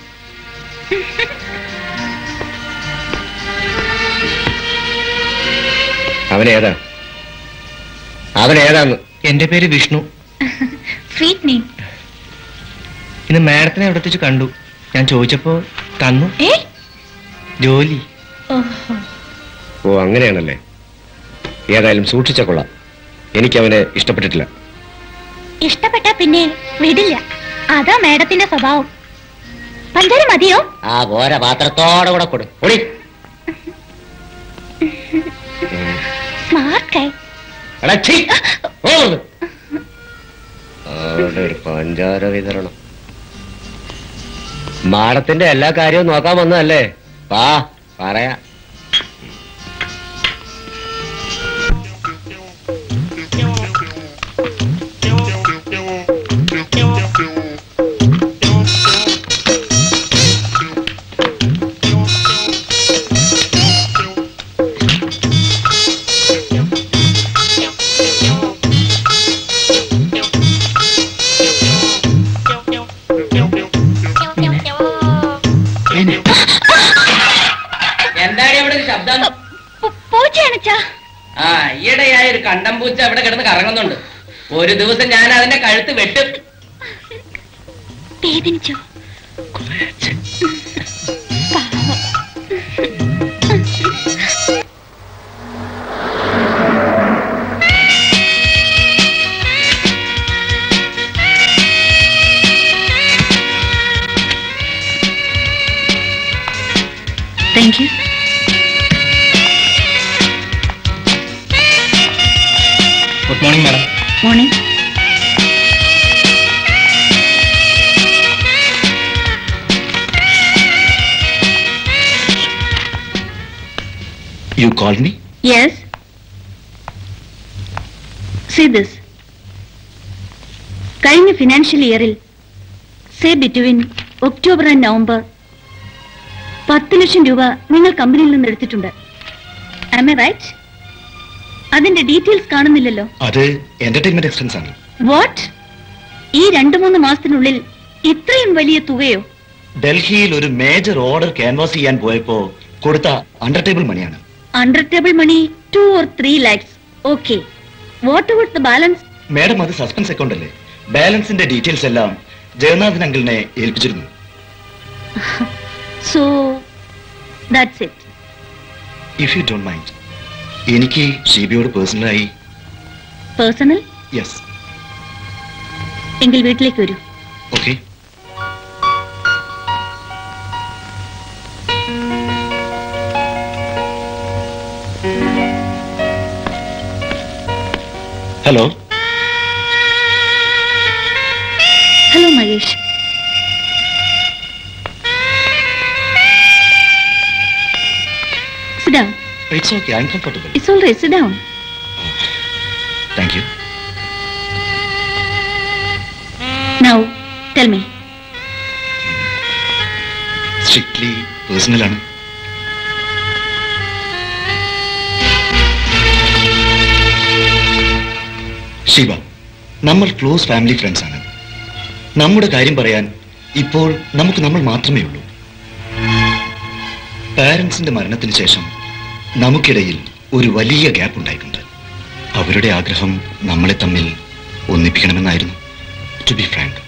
അവനേതാ അവനേതാന്ന് എന്റെ പേര് വിഷ്ണു Sweet name. ഇന്ന് മാഡത്തിനെ അവിടെ വെച്ച് കണ്ടു ഞാൻ ചോദിച്ചപ്പോ തന്നു ഏ ജോലി ഓഹോ ഓ അങ്ങനെയാണല്ലേ ഏതായാലും സൂക്ഷിച്ച കൊള്ളാം എനിക്കവനെ ഇഷ്ടപ്പെട്ടിട്ടില്ല ഇഷ്ടപ്പെട്ട പിന്നെ വിടില്ല അതാ മേഡത്തിന്റെ സ്വഭാവം പഞ്ചാര മതിയോ ആ പോരാ പാത്രത്തോടെ കൂടെ കൊടു പൊടി സ്മാർട്ട് കൈ എടാ, ഛീ. ഓ. അവിടെ ഒരു പഞ്ചാര വിതരണം മാഡത്തിന്റെ എല്ലാ കാര്യവും നോക്കാൻ വന്നതല്ലേ വാ പറയാ പൂച്ച അവിടെ കിടന്ന് കറങ്ങുന്നുണ്ട് ഒരു ദിവസം ഞാൻ അതിന്റെ കഴുത്ത് വെട്ടും വേദനിച്ചോ thank you good morning madam morning you call me Yes. See this. കഴിഞ്ഞ ഫിനാൻഷ്യൽ ഇയറിൽ say between October and November പത്ത് ലക്ഷം രൂപ നിങ്ങൾ കമ്പനിയിൽ നിന്ന് എടുത്തിട്ടുണ്ട് ആം എ റൈറ്റ് അതിന്റെ ഡീറ്റെയിൽസ് കാണുന്നില്ലല്ലോ അത് എന്റർടൈൻമെന്റ് എക്സ്പെൻസ് ആണ് വാട്ട് ഈ രണ്ടു മൂന്ന് മാസത്തിനുള്ളിൽ ഇത്രയും വലിയ തുകയോ ഡൽഹിയിൽ ഒരു മേജർ ഓർഡർ ക്യാൻവാസ് ചെയ്യാൻ പോയപ്പോ കൊടുത്ത under table money under table money two or three lakhs okay what about the balance madam അത് സസ്പെൻസ് അക്കൗണ്ട് അല്ലേ ബാലൻസിന്റെ ഡീറ്റെയിൽസ് എല്ലാം ജഗന്നാഥൻ അങ്കിളിനെ ഏൽപ്പിച്ചിരുന്നു so that's it if you don't mind എനിക്ക് ഷീബിയോട് പേഴ്സണലായി പേഴ്സണൽ യെസ് എങ്കിൽ വീട്ടിലേക്ക് വരൂ okay hello hello Mahesh Sit down. It's okay I am comfortable It's all right. Sit down. Thank you Now, tell me. Strictly പേഴ്സണലാണ് ശിവ നമ്മൾ ക്ലോസ് ഫാമിലി ഫ്രണ്ട്സ് ആണ് നമ്മുടെ കാര്യം പറയാൻ ഇപ്പോൾ നമുക്ക് നമ്മൾ മാത്രമേ ഉള്ളൂ പാരൻസിന്റെ മരണത്തിന് ശേഷം നമുക്കിടയിൽ ഒരു വലിയ ഗ്യാപ്പ് ഉണ്ടായിട്ടുണ്ട് അവരുടെ ആഗ്രഹം നമ്മളെ തമ്മിൽ ഒന്നിപ്പിക്കണമെന്നായിരുന്നു to be frank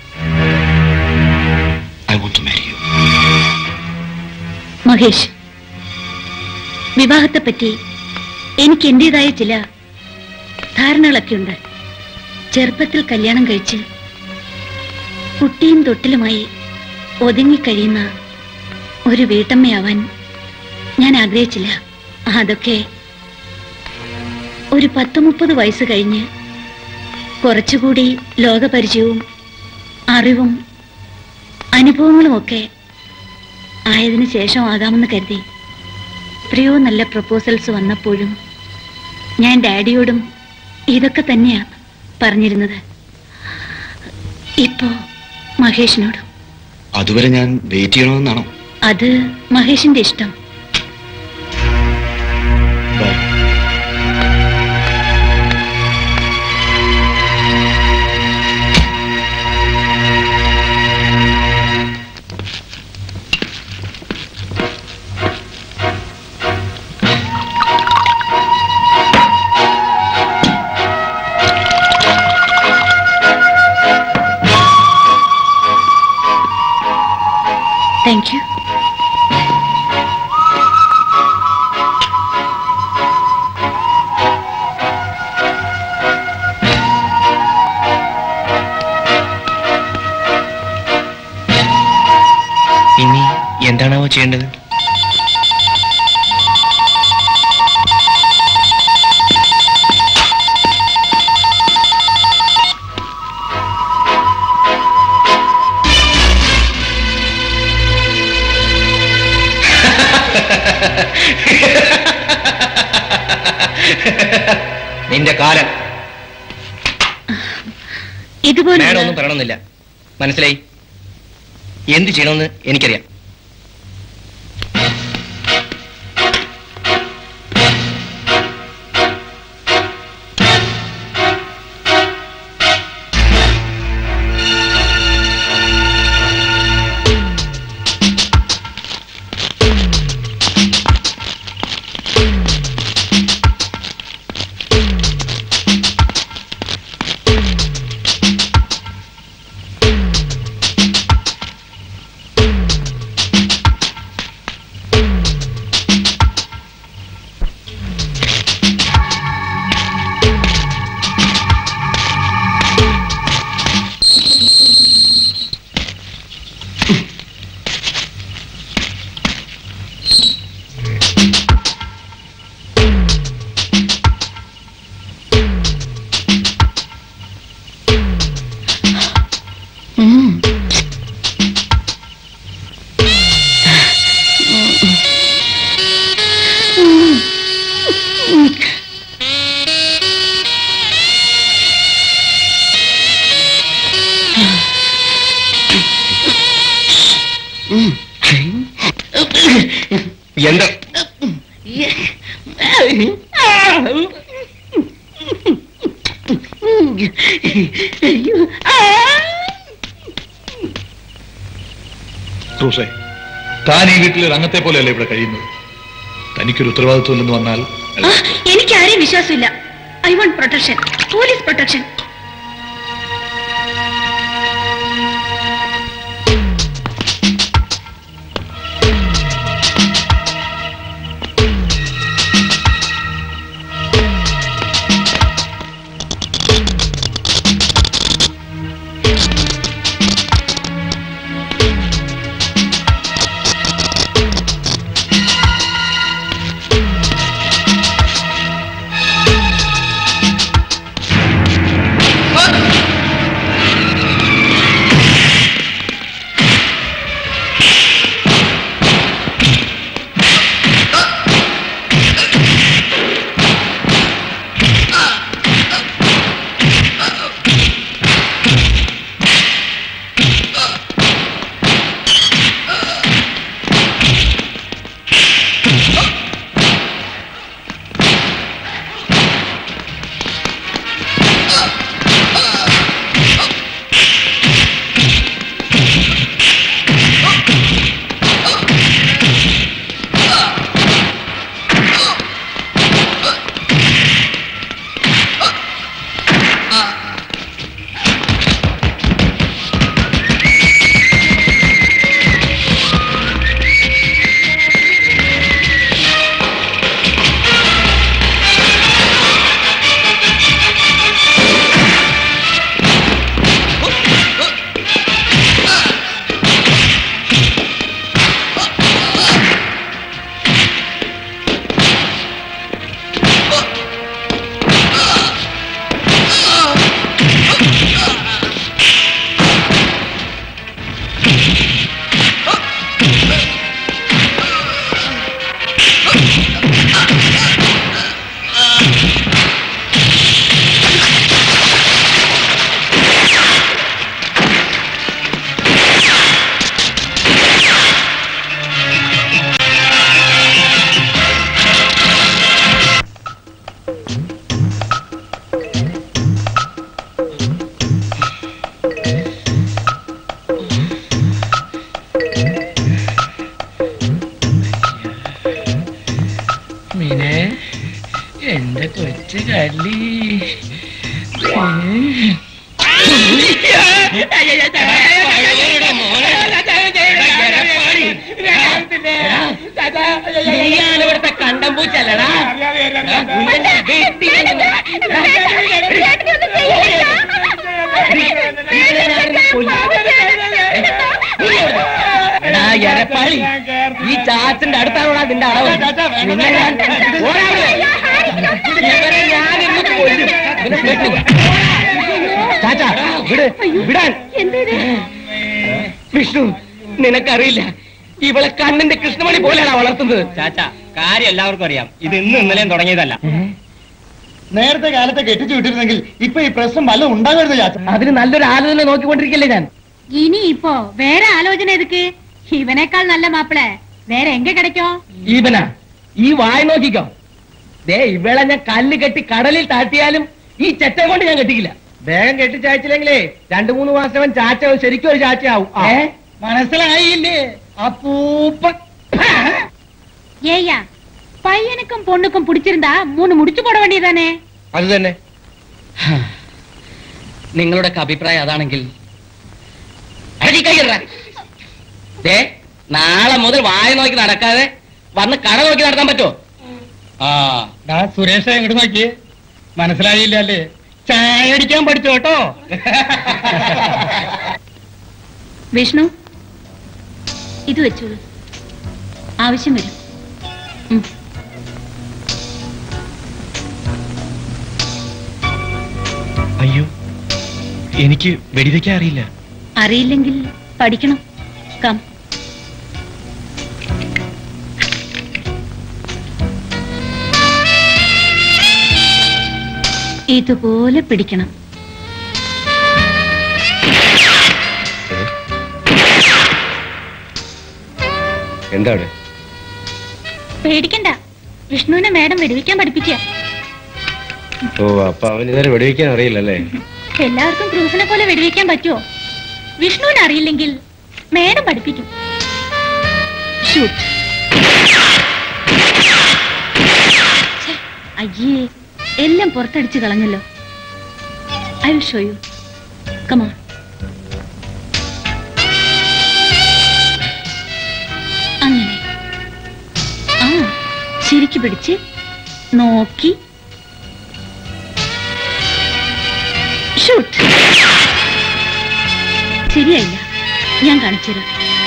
I want to marry you Mahesh വിവാഹത്തെപ്പറ്റി എനിക്ക് എന്റേതായ ചില ധാരണകളൊക്കെ ഉണ്ട് ചെറുപ്പത്തിൽ കല്യാണം കഴിച്ച് കുട്ടിയും തൊട്ടിലുമായി ഒതുങ്ങിക്കഴിയുന്ന ഒരു വീട്ടമ്മയാവാൻ ഞാൻ ആഗ്രഹിച്ചില്ല അതൊക്കെ ഒരു പത്ത് മുപ്പത് വയസ്സ് കഴിഞ്ഞ് കുറച്ചുകൂടി ലോകപരിചയവും അറിവും അനുഭവങ്ങളും ഒക്കെ ആയതിനു ശേഷം ആകാമെന്ന് കരുതി എത്രയോ നല്ല പ്രപ്പോസൽസ് വന്നപ്പോഴും ഞാൻ ഡാഡിയോടും ഇതൊക്കെ തന്നെയാ പറഞ്ഞിരുന്നത് ഇപ്പോ മഹേഷിനോടും അതുവരെ ഞാൻ വെയിറ്റ് ചെയ്യണമെന്നാണോ അത് മഹേഷിന്റെ ഇഷ്ടം Bye. താങ്ക് യു ഇനി എന്താണാവോ ചെയ്യേണ്ടത് നിന്റെ കാലം ഇതുപോലെ മാഡം ഒന്നും പറയണമെന്നില്ല മനസ്സിലായി എന്ത് ചെയ്യണമെന്ന് എനിക്കറിയാം എന്താ റൂസേ താൻ ഈ വീട്ടിൽ ഒരു അംഗത്തെ പോലെയല്ല ഇവിടെ കഴിയുന്നത് തനിക്കൊരു ഉത്തരവാദിത്വം ഇല്ലെന്ന് വന്നാൽ ആ, എനിക്ക് ആരെയും വിശ്വാസമില്ല I want protection police protection മീനെ എന്റെ കൊച്ചു കല്ലി ഇവിടുത്തെ കണ്ടം പൂച്ചല്ലടാ എടാ, എരപ്പാളി, ഈ ചാച്ചന്റെ അടുത്താണോടാ നിന്റെ അടവ് നിന്നെ ഞാൻ ഓടാ അവിടെ. ഇവനെ ഞാൻ ഇന്ന് കൊല്ലും. ഇവനെ കേട്ടില്ല. ചാച്ചാ വിട് വിടാൻ വിഷ്ണു നിനക്കറിയില്ല ഇവളെ കണ്ണിന്റെ കൃഷ്ണമണി പോലെയാണ് വളർത്തുന്നത് ചാച്ചാ കാര്യം എല്ലാവർക്കും അറിയാം ഇത് ഇന്ന് ഇന്നലെയും തുടങ്ങിയതല്ല നേരത്തെ കാലത്തെ കെട്ടിച്ചു വിട്ടിരുന്നെങ്കിൽ ഇപ്പൊ ഈ പ്രശ്നം വല്ലതും ഉണ്ടാകരുത് ചാച്ച അതിന് നല്ലൊരു ആലോചന നോക്കിക്കൊണ്ടിരിക്കല്ലേ ഞാൻ ഇനി ഇപ്പോ വേറെ ആലോചന എതുക്ക് ഇവനേക്കാൾ നല്ല മാപ്പിള വേറെ എങ്ക കിടക്കോ ഈവനാ ഈ വായ നോക്കിക്കോ ദേ ഇവളെ ഞാൻ കല്ല് കെട്ടി കടലിൽ താട്ടിയാലും ഈ ചെറ്റ കൊണ്ട് ഞാൻ കെട്ടിക്കില്ല വേഗം കെട്ടി ചായച്ചില്ലെങ്കിലേ രണ്ടു മൂന്ന് മാസം ചാച്ച ശരിക്കും ഒരു ചാച്ചയാവും ഏ മനസ്സിലായില്ലേ അപ്പൂപ്പ ஏய்யா பையனுக்கும் பொண்ணுக்கும் பிடிச்சிருந்தா மூணு முடிச்சு போட வேண்டியதானே അത് തന്നെ നിങ്ങളുടെ അഭിപ്രായം അതാണെങ്കിൽ അടി കയ്യിടറാ. ദേ നാളെ മുതൽ വായ നോക്കി നടക്കാതെ വന്ന് കട നോക്കി നടത്താൻ പറ്റുമോ ആ സുരേഷ് എങ്ങോട്ട് നോക്കി മനസ്സിലായില്ല അല്ലേ ചായ അടിക്കാൻ പഠിച്ചു കേട്ടോ വിഷ്ണു ഇത് വെച്ചോളൂ ആവശ്യം വരും ഉം. അയ്യോ എനിക്ക് വെടിവെക്കാൻ അറിയില്ല അറിയില്ലെങ്കിൽ പഠിക്കണം കം ഇതുപോലെ പിടിക്കണം എന്താണ് പേടിക്കണ്ട വിഷ്ണുവിനെ മേഡം വെടിവെക്കാൻ പഠിപ്പിക്കുക ഓ അപ്പൊ അവൻ ഇതുവരെ വെടിവെക്കാൻ അറിയില്ലല്ലേ എല്ലാവർക്കും ക്രൂസിനെ പോലെ വെടിവെക്കാൻ പറ്റുമോ വിഷ്ണുവിന് അറിയില്ലെങ്കിൽ മേഡം പഠിപ്പിക്കും ഷൂട്ട് ഛെ, അയ്യേ എല്ലാം പുറത്തടിച്ച് കളഞ്ഞല്ലോ ഐ വിൽ ഷോ യു കമാ അങ്ങനെ ആ ശരിക്ക് പിടിച്ച് നോക്കി ഷൂട്ട് ശരിയായില്ല ഞാൻ കാണിച്ചുതരാം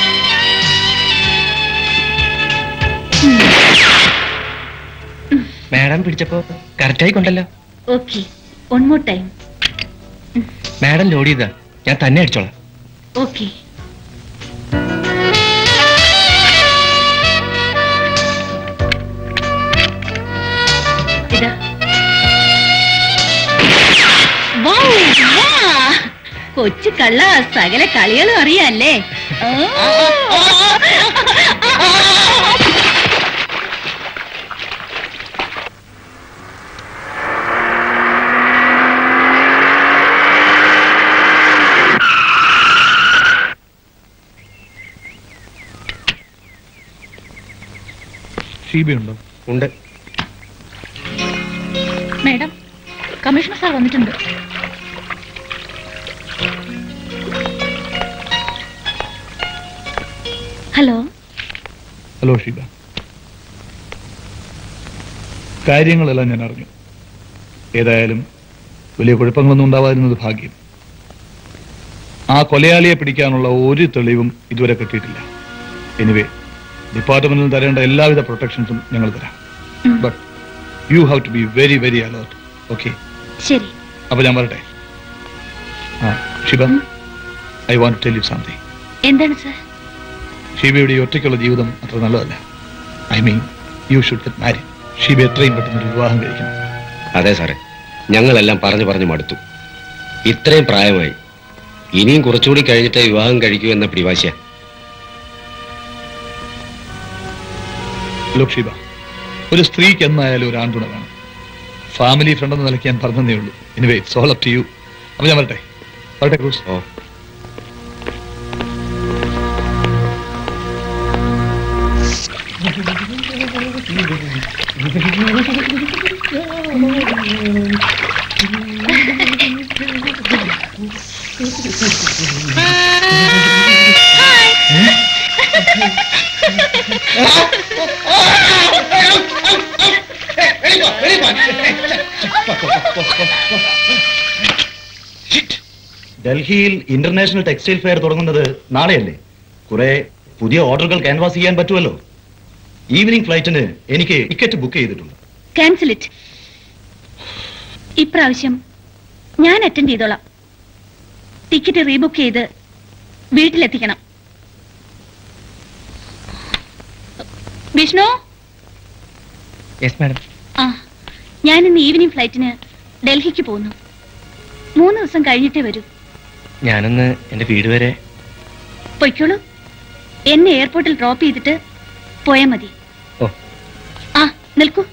മാഡം പിടിച്ചപ്പോ കറക്റ്റായി കൊണ്ടല്ലോ okay one more time madam load ചെയ്താ ഞാൻ തന്നെ അടിച്ചോളാം ഓക്കെ ഇതാ വൗ, വാ. കൊച്ചു കള്ള സകല കളികളും അറിയാല്ലേ ഓ. ഷീബയുണ്ടോ ഉണ്ട് മേഡം കമ്മീഷണർ സാർ വന്നിട്ടുണ്ട് ഹലോ ഹലോ ഷീബ കാര്യങ്ങളെല്ലാം ഞാൻ അറിഞ്ഞു ഏതായാലും വലിയ കുഴപ്പങ്ങളൊന്നും ഉണ്ടാവാതിരുന്നത് ഭാഗ്യം ആ കൊലയാളിയെ പിടിക്കാനുള്ള ഒരു തെളിവും ഇതുവരെ കിട്ടിയിട്ടില്ല എനിവേ ഡിപ്പാർട്ട്മെന്റിൽ തരേണ്ട എല്ലാവിധ പ്രൊട്ടക്ഷൻസും ഞങ്ങൾ തരാം but you have to be very very alert okay ശരി അപ്പൊ ഞാൻ പറട്ടെ ആ Sheeba I want tell you something എന്താണ് സാർ ഷീബയുടെ ഈ ഒറ്റയ്ക്കുള്ള ജീവിതം അത്ര നല്ലതല്ല I mean you should get marry Sheeba എത്രയും പെട്ടെന്ന് ഒരു വിവാഹം കഴിക്കണം അതെ സാറേ ഞങ്ങളെല്ലാം പറഞ്ഞു പറഞ്ഞു മടുത്തു ഇത്രയും പ്രായമായി ഇനിയും കുറച്ചുകൂടി കഴിഞ്ഞിട്ട് വിവാഹം കഴിക്കൂ എന്ന പിടിവാശിയ ലുക്ക് ഷീബ ഒരു സ്ത്രീക്ക് എന്നായാലും ഒരു ആൺതുണ വേണം ഫാമിലി ഫ്രണ്ട് എന്ന നിലയ്ക്ക് ഞാൻ പറഞ്ഞതേ ഉള്ളൂ anyway it's all up to you അപ്പൊ ഞാൻ വരട്ടെ വരട്ടെ ക്രൂസ് ഓ ഡൽഹിയിൽ ഇന്റർനാഷണൽ ടെക്സ്റ്റൈൽ ഫെയർ തുടങ്ങുന്നത് നാളെയല്ലേ കുറെ പുതിയ ഓർഡറുകൾ ക്യാൻവാസ് ചെയ്യാൻ പറ്റുമല്ലോ ഈവനിങ് ഫ്ലൈറ്റിന് എനിക്ക് ടിക്കറ്റ് ബുക്ക് ചെയ്തിട്ടുണ്ട് ക്യാൻസൽ ഇറ്റ് ഇപ്രാവശ്യം ഞാൻ അറ്റൻഡ് ചെയ്തോളാം ടിക്കറ്റ് റീബുക്ക് ചെയ്ത് വീട്ടിലെത്തിക്കണം വിഷ്ണു യെസ് മാഡം ആ ഞാൻ ഇന്ന് ഈവനിങ് ഫ്ലൈറ്റിന് ഡൽഹിക്ക് പോകുന്നു മൂന്ന് ദിവസം കഴിഞ്ഞിട്ടേ വരൂ ഞാനൊന്ന് എന്റെ വീട് വരെ പൊയ്ക്കോളൂ എന്നെ എയർപോർട്ടിൽ ഡ്രോപ്പ് ചെയ്തിട്ട് പോയാൽ മതി ഓ. ആ നിൽക്കൂ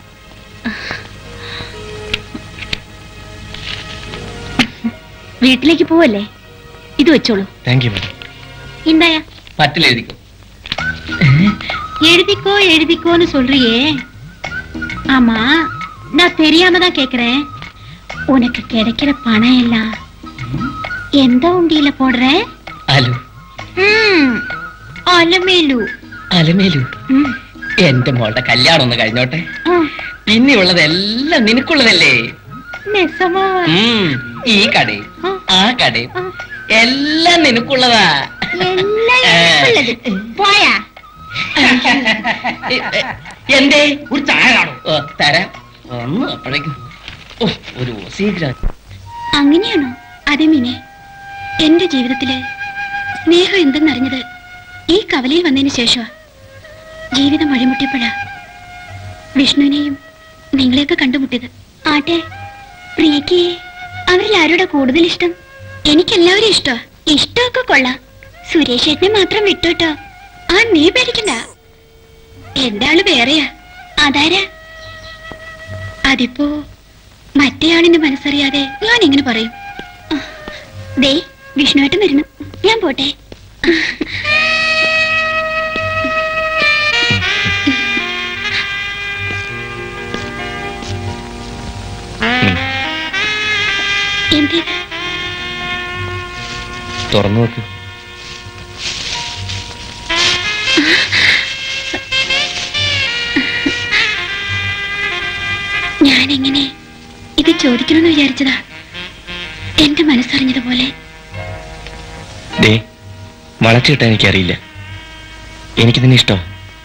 വീട്ടിലേക്ക് പോവല്ലേ ഇത് വെച്ചോളൂ താങ്ക് യു മാഡം ഇണ്ടായ പറ്റില്ല എഴുതിക്കോ எழுதிக்கோ எழுதிக்கோன்னு சொல்றியே ஆமா நான் தெரியாம தான் கேக்குறேன் உனக்கு கிடைக்கிற பணம் எல்லாம் எந்த உண்டியில போடுற അലു ம், அலமேலு അലമേലു ம், എന്റെ മോളുടെ കല്യാണം ഒന്ന് കഴിഞ്ഞോട്ടെ ஆ, പിന്നെയുള്ളതെല്ലാം നിനക്കുള്ളതല്ലേ நெசமா ഉം, ഈ കടയും ആ, ആ കടയും ആ, എല്ലാം നിനക്കുള്ളതാ எல்லாம் எனக்குள்ளது. போயா എന്തേ ഒരു ചായ കാണോ ഓ, തരാം ഒന്ന് അപ്പോഴേക്കും ഓ, ഒരു ശീഘ്രം അങ്ങനെയാണോ അതെ മീനെ എന്റെ ജീവിതത്തില് സ്നേഹം എന്തെന്നറിഞ്ഞത് ഈ കവലയിൽ വന്നതിന് ശേഷമാ ജീവിതം വഴിമുട്ടിയപ്പോഴാ വിഷ്ണുവിനെയും നിങ്ങളെയൊക്കെ കണ്ടുമുട്ടിയത് ആട്ടെ പ്രിയക്ക് അവരിൽ ആരോടാ കൂടുതൽ ഇഷ്ടം എനിക്കെല്ലാവരും ഇഷ്ടമാ ഇഷ്ടമൊക്കെ കൊള്ളാം സുരേഷ് ഏട്ടനെ മാത്രം വിട്ടോട്ടോ ആ നീ പേടിക്കണ്ട എന്റെ ആള് വേറെയാ അതാരാ അതിപ്പോ മറ്റേയാളിന്റെ മനസ്സറിയാതെ ഞാൻ എങ്ങനെ പറയും ദേ വിഷ്ണുവേട്ടൻ വരുന്നു ഞാൻ പോട്ടെ എന്തേ തുറന്നു നോക്ക് ഞാൻ എങ്ങനെ ഇത് ചോദിക്കണമെന്ന് വിചാരിച്ചതാ എന്റെ മനസ്സറിഞ്ഞതുപോലെ ദേ വളച്ചു കിട്ടാൻ എനിക്കറിയില്ല എനിക്ക് നിന്നെ ഇഷ്ടം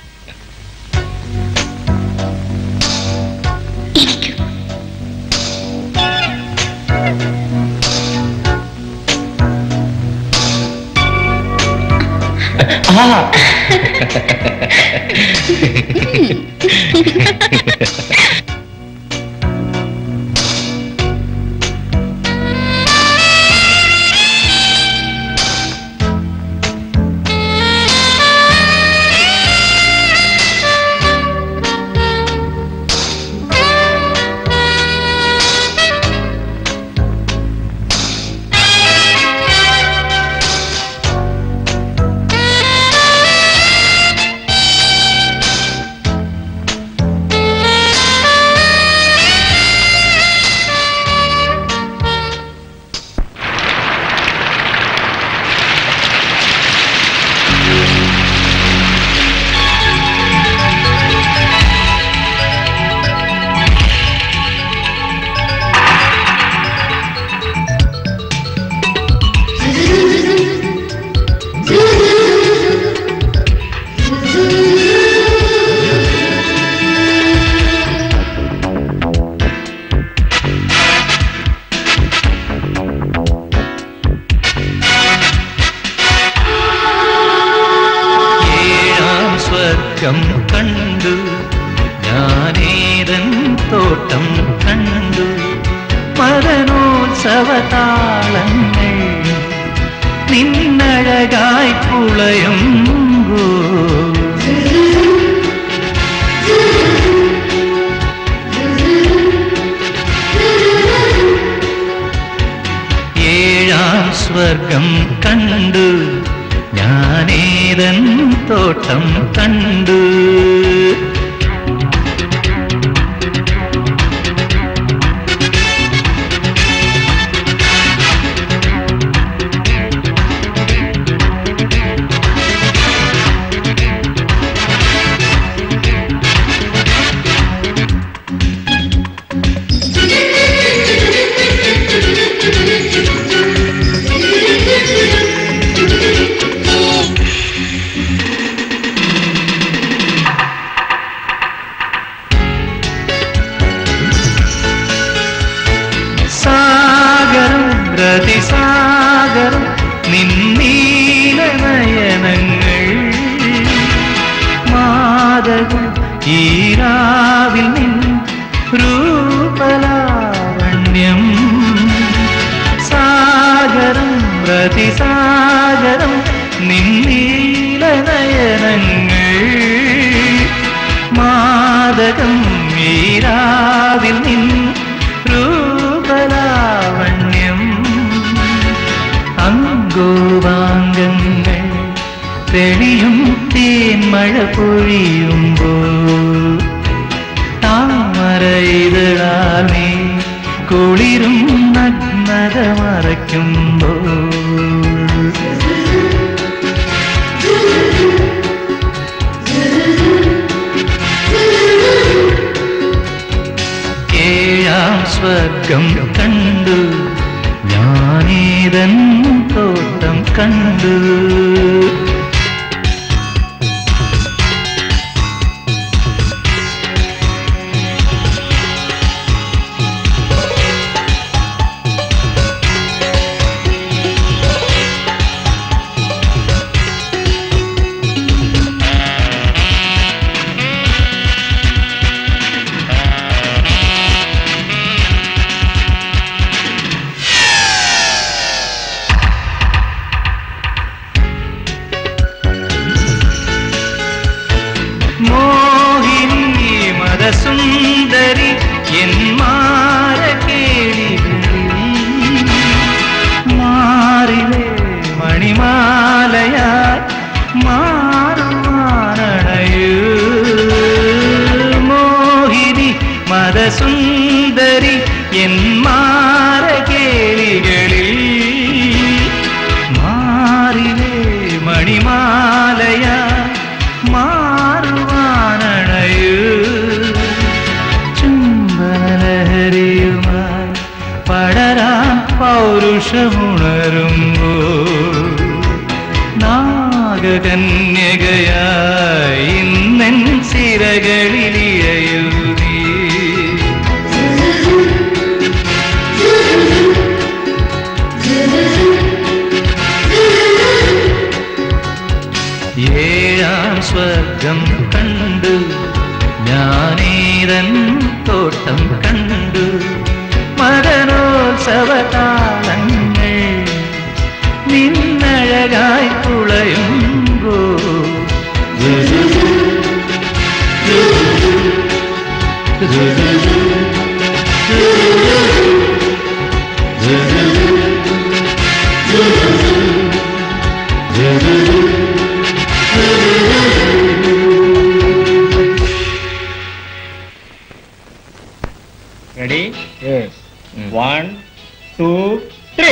ഏഴാം സ്വർഗം കണ്ടു ഞാനേതൻ തോട്ടം കണ്ടു മദനോത്സവ താളങ്ങൾ നിന്നഴകായി പുളയും ഏഴാം സ്വർഗം കണ്ടു ഞാനേതൻ തോട്ടം കണ്ടു സാഗരം രതിസാഗരം നിന്നീല നയനങ്ങൾ മാതകം ഈരാവിൽ നിൻ രൂപലാവണ്യം സാഗരം രതിസാഗരം നിന്നീല നയനങ്ങൾ മാതകം ഈരാവിൽ നിൻ രൂപലാവണ്യം അങ്കോവാംഗങ്ങൾ തെളിയും തേന്മഴ പൊഴിയുമ്പോൾ താമരയിതളാൽ നീ കുളിരും നഗ്നത മറയ്ക്കുമ്പോൾ ഏഴാം സ്വർഗം കണ്ടു ഞാനേതൻ തോട്ടം കണ്ടു പൗരുഷമുണരുമ്പോ നാഗകന്യകയായി ഇന്നെൻ സിരകളിലിഴയുതി ഏഴാം സ്വർഗം കണ്ടു ഞാനീതൻ തോട്ടം കണ്ടു മദനോത്സവകാലങ്ങൾ നിന്നഴകായി തുളയുമ്പോ റെഡി വൺ ടു ത്രീ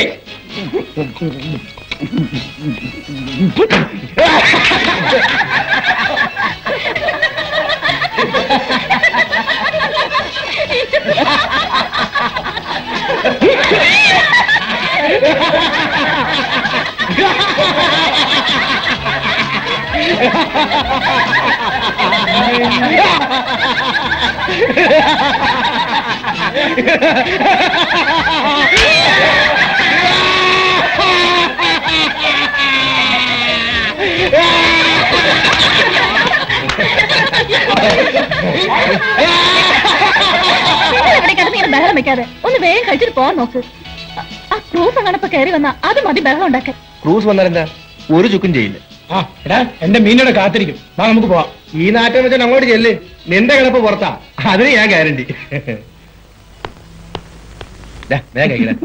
ഇവിടെ കിടന്ന് ഇങ്ങനെ ബഹളം വെക്കാതെ ഒന്ന് വേഗം കഴിച്ചിട്ട് പോവാൻ നോക്ക് അ- ആ ക്രൂസ് അങ്ങനപ്പോ കയറി വന്നാ അത് മതി ബഹളം ഉണ്ടാക്കാൻ ക്രൂസ് വന്നാലെന്താ ഒരു ചുക്കും ചെയ്യില്ല ആ എടാ എന്റെ മീനോടെ കാത്തിരിക്കും വാ നമുക്ക് പോവാം ഈ നാട്ടം വെച്ചാൽ അങ്ങോട്ട് ചെല്ല് നിന്റെ കിടപ്പ് പുറത്താ അതിന് ഞാൻ ഗ്യാരണ്ടി വേഗം കഴിക്കണേ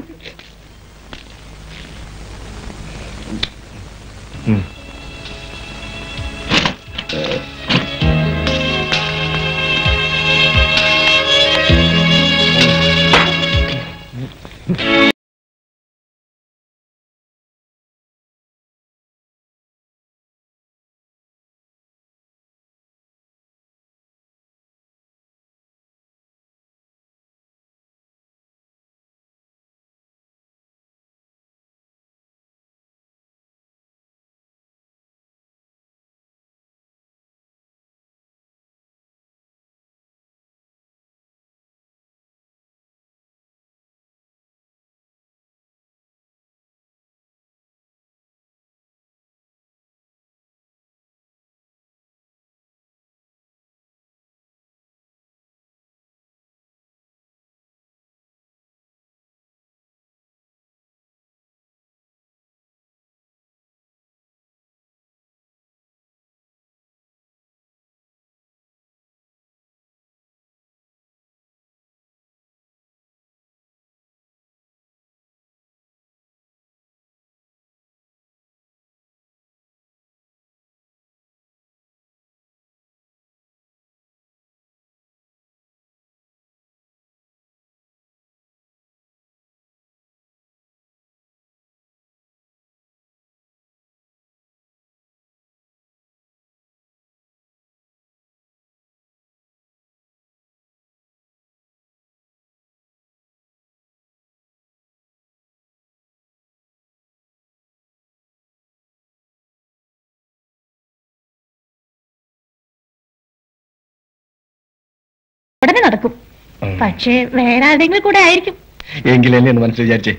ഉടനെ നടക്കും പക്ഷേ വേറെ ആരുടെങ്കിലും കൂടെ ആയിരിക്കും എങ്കിലല്ലേ എന്ന് മനസ്സിൽ വിചാരിച്ചേ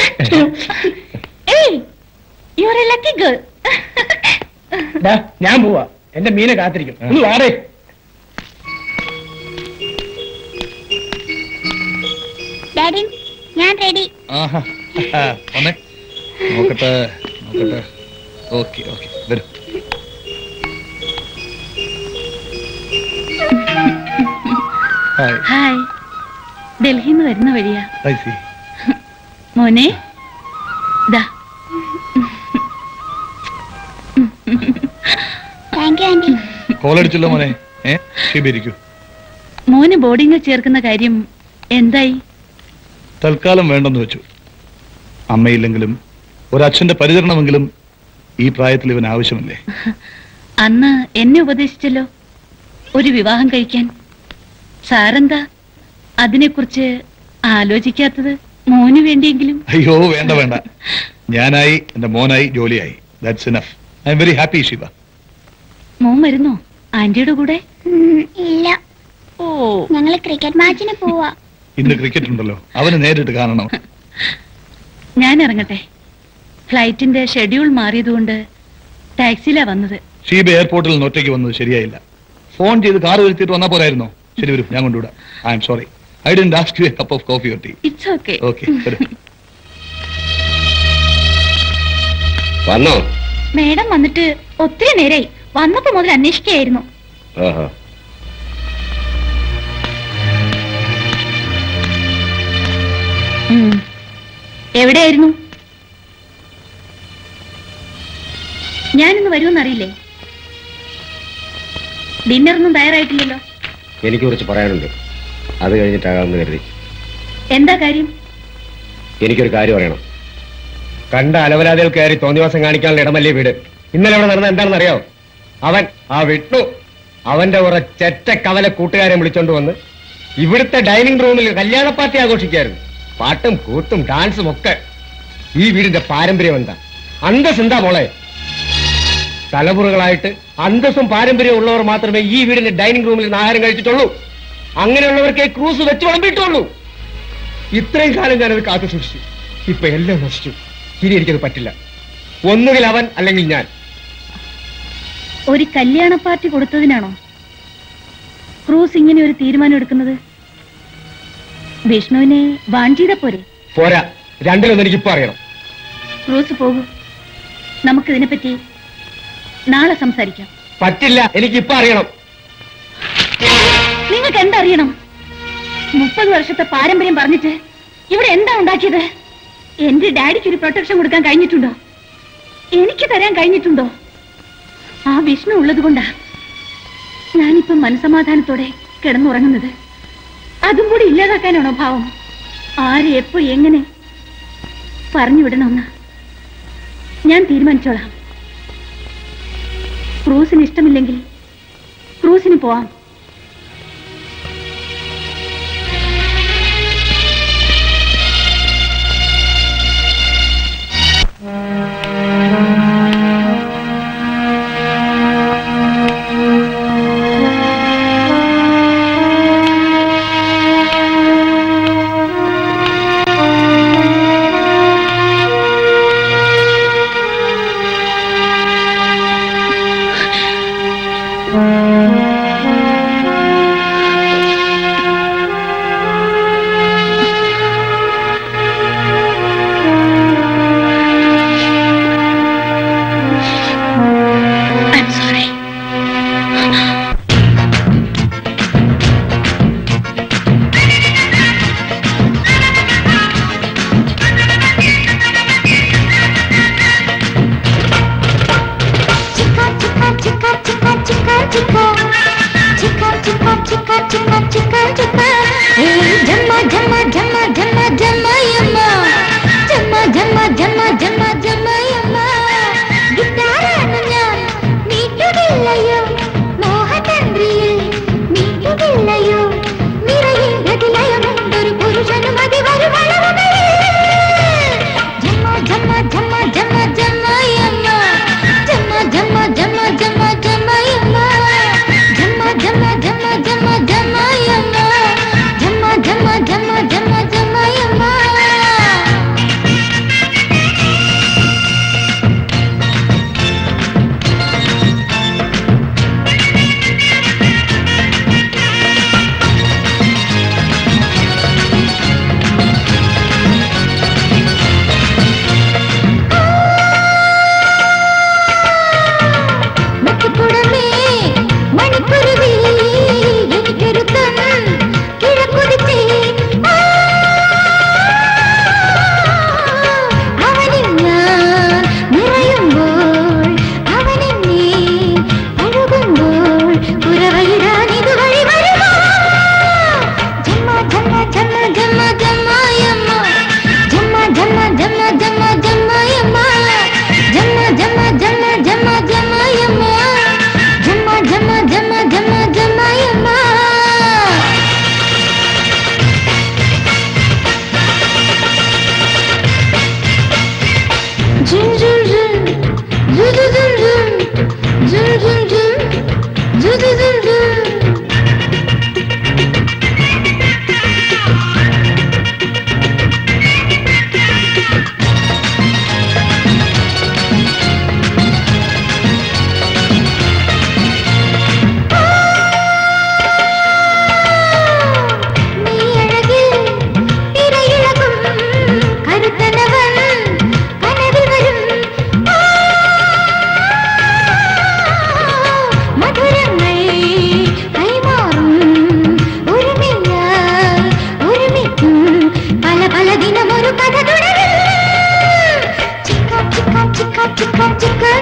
ഏയ് you are a lucky girl ഡാ, ഞാൻ പോവാ എന്റെ മീനെ കാത്തിരിക്കും ഒന്ന് വാടേ ഡാഡി ഞാൻ റെഡി ആഹാ വന്നേ നോക്കട്ടെ നോക്കട്ടെ ഓക്കെ ഓക്കെ വരും ഹായ് ഹായ് ഡൽഹിയിൽ നിന്ന് വരുന്ന വഴിയാ ഐ സി മോനെ ദാ താങ്ക് യു ആന്റി കോളടിച്ചല്ലോ മോനെ ഏ ഷിബി ഇരിക്കൂ മോന് ബോർഡിങ്ങിൽ ചേർക്കുന്ന കാര്യം എന്തായി തൽക്കാലം വേണ്ടെന്ന് വെച്ചു അമ്മയില്ലെങ്കിലും ഒരച്ഛന്റെ പരിചരണമെങ്കിലും ഈ പ്രായത്തിൽ ഇവൻ ആവശ്യമല്ലേ അന്ന് എന്നെ ഉപദേശിച്ചല്ലോ ഒരു വിവാഹം കഴിക്കാൻ സാറെന്താ അതിനെക്കുറിച്ച് ആലോചിക്കാത്തത് മോന് വേണ്ടിയെങ്കിലും അയ്യോ വേണ്ട വേണ്ട ഞാനായി എന്റെ മോനായി ജോലിയായി that's enough I am very happy Shiva മോൻ വരുന്നോ ആന്റിയുടെ കൂടെ ഇല്ല ഓ ഞങ്ങള് ക്രിക്കറ്റ് മാച്ചിന് പോവാ ഇന്ന് ക്രിക്കറ്റ് ഉണ്ടല്ലോ അവന് നേരിട്ട് കാണണം ഞാൻ ഇറങ്ങട്ടെ ഫ്ലൈറ്റിന്റെ ഷെഡ്യൂൾ മാറിയതുകൊണ്ട് ടാക്സിയിലാ വന്നത് ഷീബ എയർപോർട്ടിൽ നിന്ന് ഒറ്റയ്ക്ക് വന്നത് ശരിയായില്ല ഫോൺ ചെയ്ത് കാർ വരുത്തിയിട്ട് വന്നാൽ പോരായിരുന്നോ ശരി വരും ഞാൻ കൊണ്ടുവിടാം I am sorry I didn't ask you a cup of coffee or tea it's okay okay വന്നോ മേഡം വന്നിട്ട് ഒത്തിരി നേരായി വന്നപ്പോ മുതൽ അന്വേഷിക്കുകയായിരുന്നു ആഹാ ഉം. എവിടെയായിരുന്നു ഞാനിന്ന് വരുമെന്നറിയില്ലേ ഡിന്നറൊന്നും തയ്യാറായിട്ടില്ലല്ലോ എനിക്ക് കുറച്ച് പറയാനുണ്ട് അത് കഴിഞ്ഞിട്ടാകാമെന്ന് കരുതി എന്താ കാര്യം എനിക്കൊരു കാര്യം അറിയണം കണ്ട അലവലാദികൾ കയറി തോന്നിവാസം കാണിക്കാനുള്ള ഇടമല്ലേ വീട് ഇന്നലെ അവിടെ നടന്ന എന്താണെന്ന് അറിയാവോ അവൻ ആ വിട്ടു അവന്റെ കുറെ ചെറ്റ കവല കൂട്ടുകാരെ വിളിച്ചോണ്ട് വന്ന് ഇവിടുത്തെ ഡൈനിങ് റൂമിൽ കല്യാണ പാർട്ടി ആഘോഷിക്കായിരുന്നു പാട്ടും കൂത്തും ഡാൻസും ഒക്കെ ഈ വീടിന്റെ പാരമ്പര്യം എന്താ അന്തസ് എന്താ മോളെ തലമുറകളായിട്ട് അന്തസ്സും പാരമ്പര്യവും ഉള്ളവർ മാത്രമേ ഈ വീടിന്റെ ഡൈനിങ് റൂമിൽ നിന്ന് ആഹാരം കഴിച്ചിട്ടുള്ളൂ അങ്ങനെയുള്ളവർക്കേ ക്രൂസ് വെച്ച് വിളമ്പിയിട്ടുള്ളൂ ഇത്രയും കാലം ഞാനത് കാത്തു സൂക്ഷിച്ചു ഇപ്പൊ എല്ലാം നശിച്ചു ഇനി എനിക്കത് പറ്റില്ല ഒന്നുകിൽ അവൻ അല്ലെങ്കിൽ ഞാൻ ഒരു കല്യാണ പാർട്ടി കൊടുത്തതിനാണോ ക്രൂസ് ഇങ്ങനെ ഒരു തീരുമാനം എടുക്കുന്നത് വിഷ്ണുവിനെ വാൺ ചെയ്ത പോരെ പോരാ രണ്ടിലൊന്നും എനിക്കിപ്പോ അറിയണം ക്രൂസ് പോകൂ നമുക്കിതിനെപ്പറ്റി നാളെ സംസാരിക്കാം പറ്റില്ല എനിക്കിപ്പോ അറിയണം നിങ്ങൾക്ക് എന്തറിയണം മുപ്പത് വർഷത്തെ പാരമ്പര്യം പറഞ്ഞിട്ട് ഇവിടെ എന്താ ഉണ്ടാക്കിയത് എന്റെ ഡാഡിക്ക് ഒരു പ്രൊട്ടക്ഷൻ കൊടുക്കാൻ കഴിഞ്ഞിട്ടുണ്ടോ എനിക്ക് തരാൻ കഴിഞ്ഞിട്ടുണ്ടോ ആ വിഷ്ണു ഉള്ളത് കൊണ്ടാ ഞാനിപ്പം മനസമാധാനത്തോടെ കിടന്നുറങ്ങുന്നത് അതും കൂടി ഇല്ലാതാക്കാനാണോ ഭാവം ആരെ എപ്പോ എങ്ങനെ പറഞ്ഞു വിടണമെന്ന് ഞാൻ തീരുമാനിച്ചോളാം ക്രൂസിന് ഇഷ്ടമില്ലെങ്കിൽ ക്രൂസിന് പോവാം ആ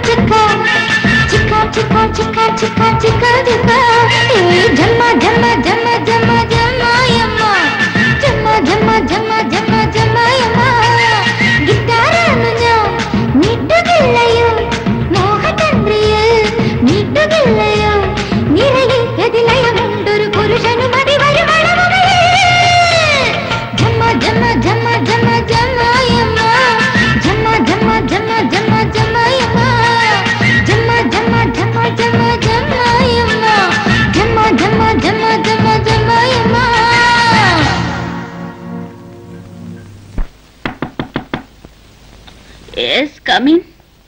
ചിക്ക ചിക്ക ചിക്ക ചിക്ക ചിക്ക ചിക്ക ചിക്ക ഏ ജമ്മ ജമ്മ ജമ്മ ജമ്മ ജമ്മയമ്മ ജമ്മ ജമ്മ ജമ്മ ജമ്മ ജമ്മയമ്മ ഗിറ്റാറാണ് ഞാൻ നീട്ടുകില്ലയോ മോഹതന്ത്രിയിൽ നീട്ടുകില്ലയോ നിറയിൽ എതിലയമുണ്ടൊരു പുരുഷനു മതി വരുമളവുകളേ ജമ്മ ജമ്മ ജമ്മ ജമ്മ ജമ്മയമ്മ ജമ്മ ജമ്മ ജമ്മ ജമ്മ ജമ്മയമ്മ ജമ്മ ജമ്മ ജമ്മ ജമ്മ ജമ്മയമ്മ ജമ്മ ജമ്മ ജമ്മ ജമ്മ ജമ്മയമ്മ Yes, come in.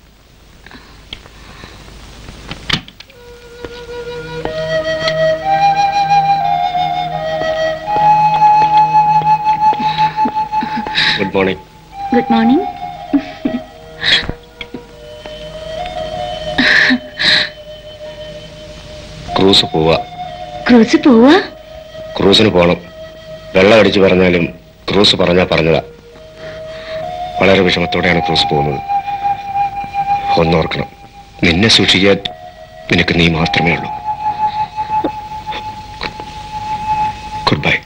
Good morning Good morning. Cruz പോവാ ക്രൂസ് പോവാ ക്രൂസിന് പോണം വെള്ളം അടിച്ചു പറഞ്ഞാലും ക്രൂസ് പറഞ്ഞാ പറഞ്ഞതാ വളരെ വിഷമത്തോടെയാണ് ക്രൂസ് പോകുന്നത് ഒന്നോർക്കണം നിന്നെ സൂക്ഷിക്കാൻ നിനക്ക് നീ മാത്രമേ ഉള്ളൂ ഗുഡ് ബൈ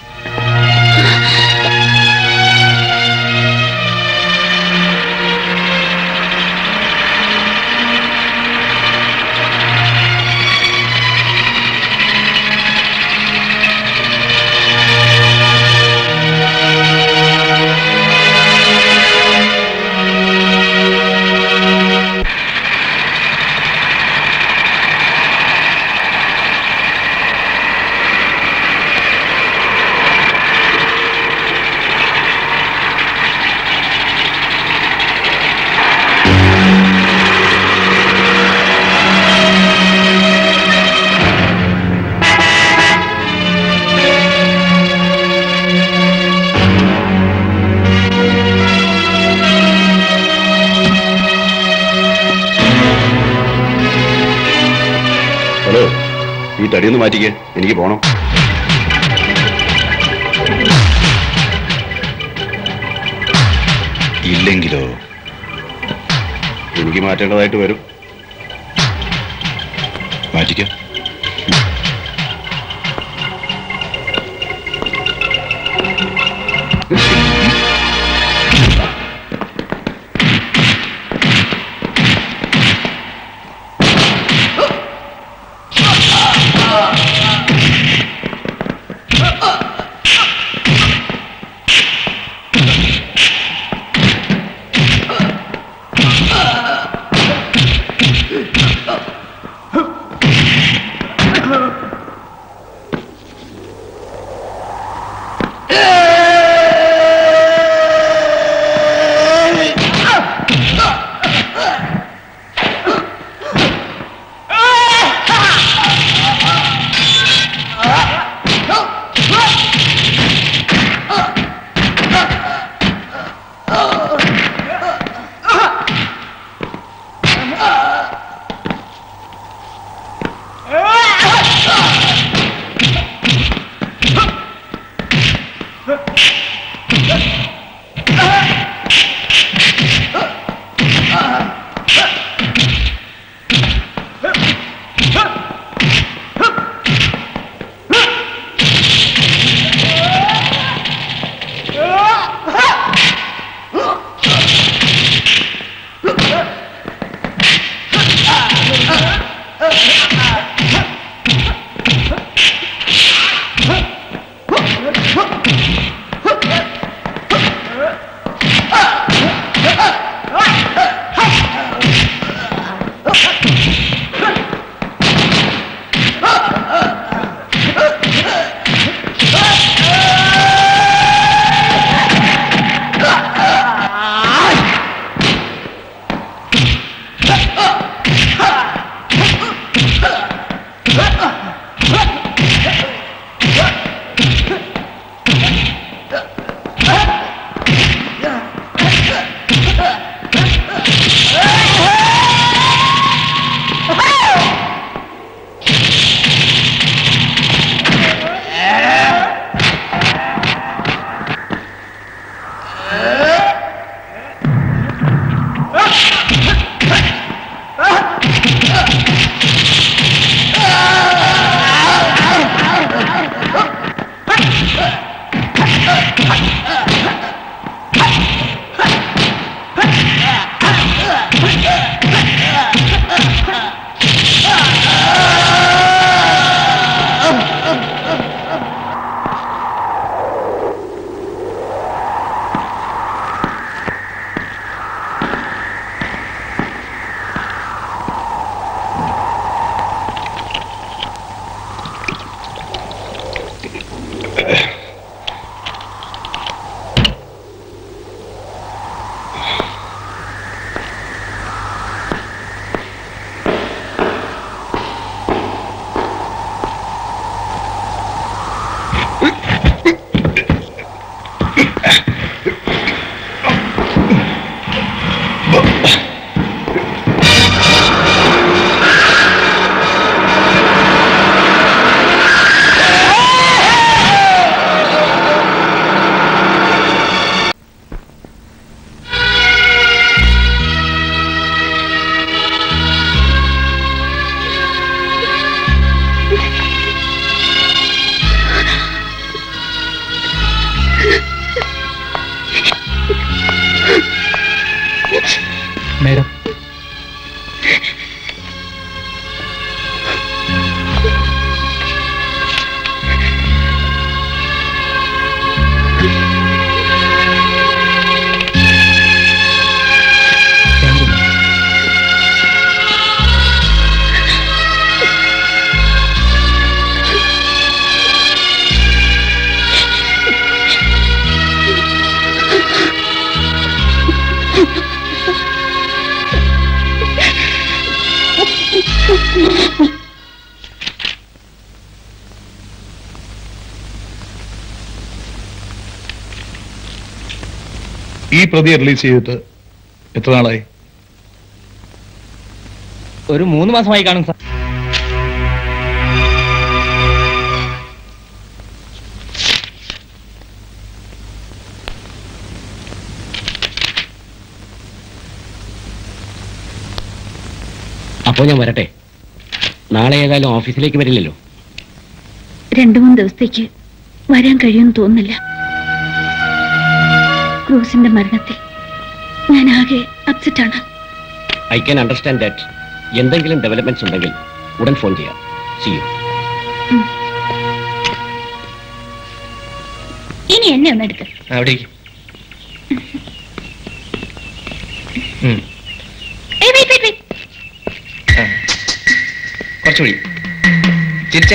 ഹലോ ഈ തടിയൊന്ന് മാറ്റിക്കേ എനിക്ക് പോണം ഇല്ലെങ്കിലോ എനിക്ക് മാറ്റേണ്ടതായിട്ട് വരും മാറ്റിക്കോ മേഡം ഈ പ്രതിയെ റിലീസ് ചെയ്തിട്ട് എത്ര നാളായി ഒരു മൂന്ന് മാസമായി കാണും സാർ അപ്പോ ഞാൻ വരട്ടെ നാളെ ഏതായാലും ഓഫീസിലേക്ക് വരില്ലല്ലോ രണ്ടു മൂന്ന് ദിവസത്തേക്ക് വരാൻ കഴിയുമെന്ന് തോന്നുന്നില്ല ക്രൂസിന്റെ മരണത്തിൽ ഞാൻ ആകെ അപ്സെറ്റ് ആണ് ഐ ക്യാൻ അണ്ടർസ്റ്റാൻഡ് ദാറ്റ് എന്തെങ്കിലും ഡെവലപ്മെന്റ്സ് ഉണ്ടെങ്കിൽ ഉടൻ ഫോൺ ചെയ്യാം സി യു ഇനി എന്നെ ഒന്ന് എടുക്ക അവിടേക്ക് ഏയ് wait, wait, wait. കുറച്ചുകൂടി ചിരിച്ചേ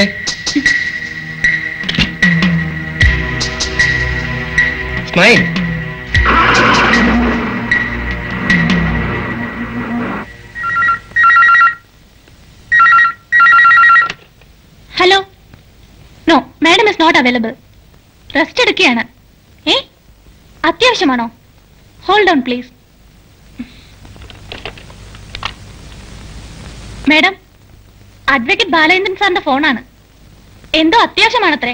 smile hello no madam is not available rest എടുക്കുകയാണ് ഏ അത്യാവശ്യമാണോ hold on please madam advocate Balendran സാറിന്റെ ഫോണാണ് എന്തോ അത്യാവശ്യമാണത്രേ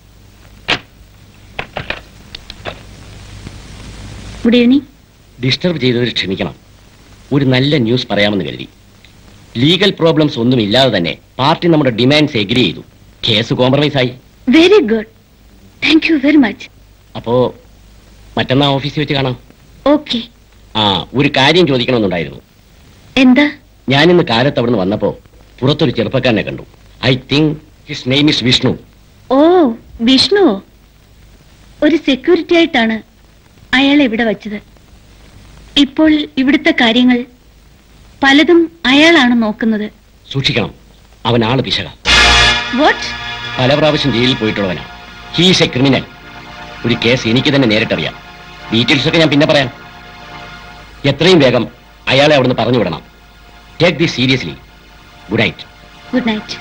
ഗുഡ് ഈവനിങ് ഡിസ്റ്റർബ് ചെയ്തതിൽ ക്ഷമിക്കണം ഒരു നല്ല ന്യൂസ് പറയാമെന്ന് കരുതി ലീഗൽ പ്രോബ്ലംസ് ഒന്നും ഇല്ലാതെ തന്നെ പാർട്ടി നമ്മുടെ ഡിമാൻഡ്സ് എഗ്രി ചെയ്തു കേസ് കോംപ്രമൈസ് ആയി very good thank you very much അപ്പോ മറ്റന്നാ ഓഫീസിൽ വെച്ച് കാണാം ഓക്കെ ആ ഒരു കാര്യം ചോദിക്കണമെന്നുണ്ടായിരുന്നു എന്താ ഞാനിന്ന് കാലത്ത് അവിടുന്ന് വന്നപ്പോ പുറത്തൊരു ചെറുപ്പക്കാരനെ കണ്ടു I think his name is Vishnu ഓ വിഷ്ണുവോ ഒരു സെക്യൂരിറ്റി ആയിട്ടാണ് അയാളെ ഇവിടെ വച്ചത് ഇപ്പോൾ ഇവിടുത്തെ കാര്യങ്ങൾ പലതും അയാളാണ് നോക്കുന്നത് സൂക്ഷിക്കണം അവൻ ആള് പിശക വാട്ട് പല പ്രാവശ്യം ജയിലിൽ പോയിട്ടുള്ളവനാ ഹീസ് എ ക്രിമിനൽ ഒരു കേസ് എനിക്ക് തന്നെ നേരിട്ടറിയാം ഡീറ്റെയിൽസ് ഒക്കെ ഞാൻ പിന്നെ പറയാം എത്രയും വേഗം അയാളെ അവിടുന്ന് പറഞ്ഞു വിടണം take this seriously good night good night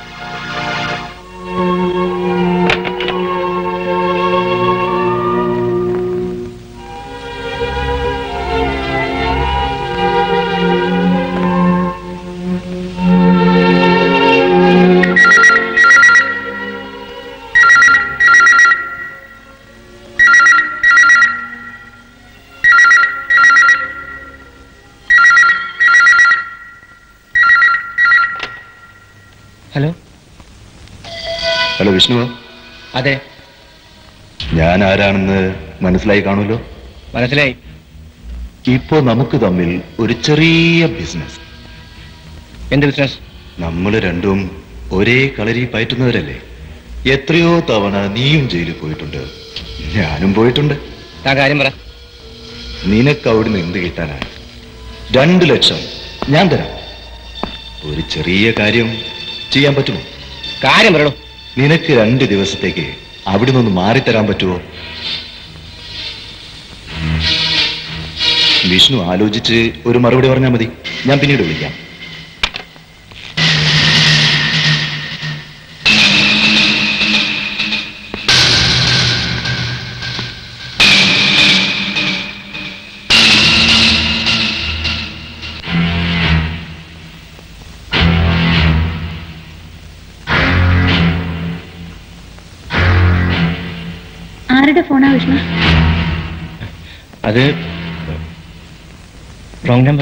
hello hello Vishnu അതെ ഞാൻ ആരാണെന്ന് മനസ്സിലായി കാണുമല്ലോ മനസ്സിലായി ഇപ്പോ നമുക്ക് തമ്മിൽ ഒരു ചെറിയ ബിസിനസ് എന്ത് ബിസിനസ് നമ്മൾ രണ്ടും ഒരേ കളരി പയറ്റുന്നവരല്ലേ എത്രയോ തവണ നീയും ജയിലിൽ പോയിട്ടുണ്ട് ഞാനും പോയിട്ടുണ്ട് ആ കാര്യം പറ നിനക്ക് അവിടുന്ന് എന്ത് കിട്ടാനാണ് രണ്ടു ലക്ഷം ഞാൻ തരാം ഒരു ചെറിയ കാര്യം ചെയ്യാൻ പറ്റുമോ കാര്യം പറയണോ നിനക്ക് രണ്ട് ദിവസത്തേക്ക് അവിടെ നിന്ന് മാറിത്തരാൻ പറ്റുമോ വിഷ്ണു ആലോചിച്ച് ഒരു മറുപടി പറഞ്ഞാൽ മതി ഞാൻ പിന്നീട് വിളിക്കാം ആരുടെ ഫോണാ വിഷ്ണു അത് wrong number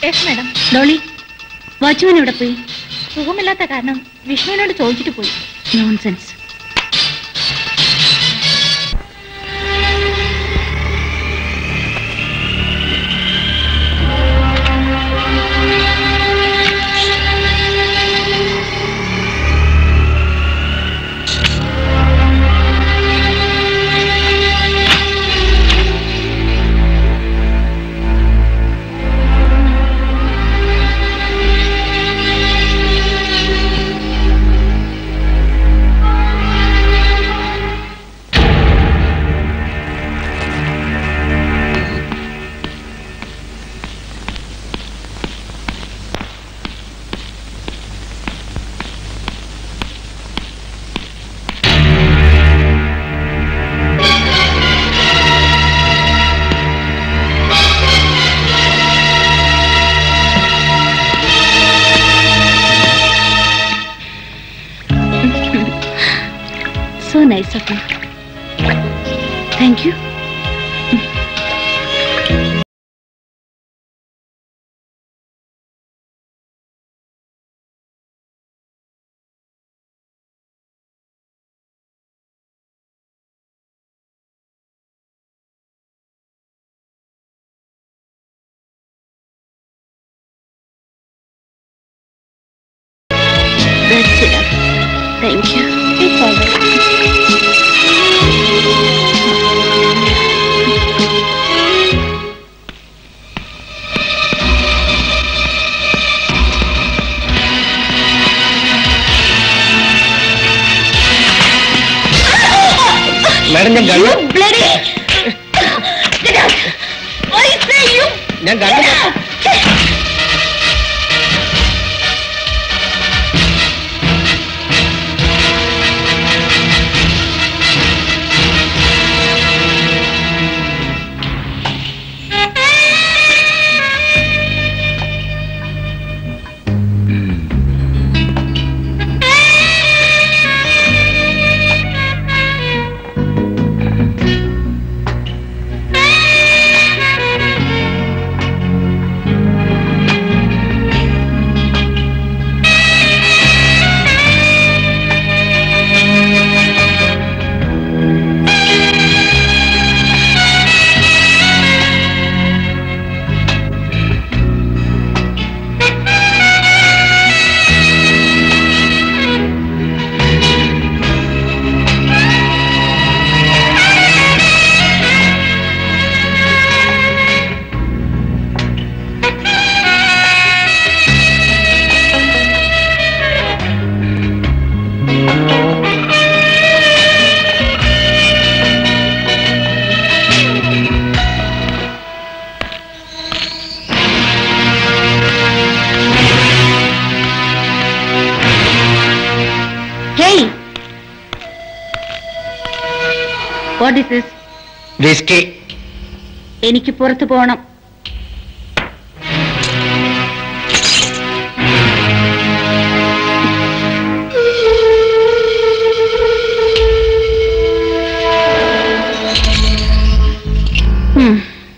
yes madam Dolly watchman എവിടെ പോയി സുഖമില്ലാത്ത കാരണം വിഷ്ണുവിനോട് ചോദിച്ചിട്ട് പോയി nonsense So nice of you. Thank you. That's enough. Thank you. It's all right. Madam ഞാൻ കണ്ടു Bloody! Get out! I say you! ഞാൻ കണ്ടു Hey! What is this? Whisky എനിക്ക് പുറത്തു പോകണം Hmm.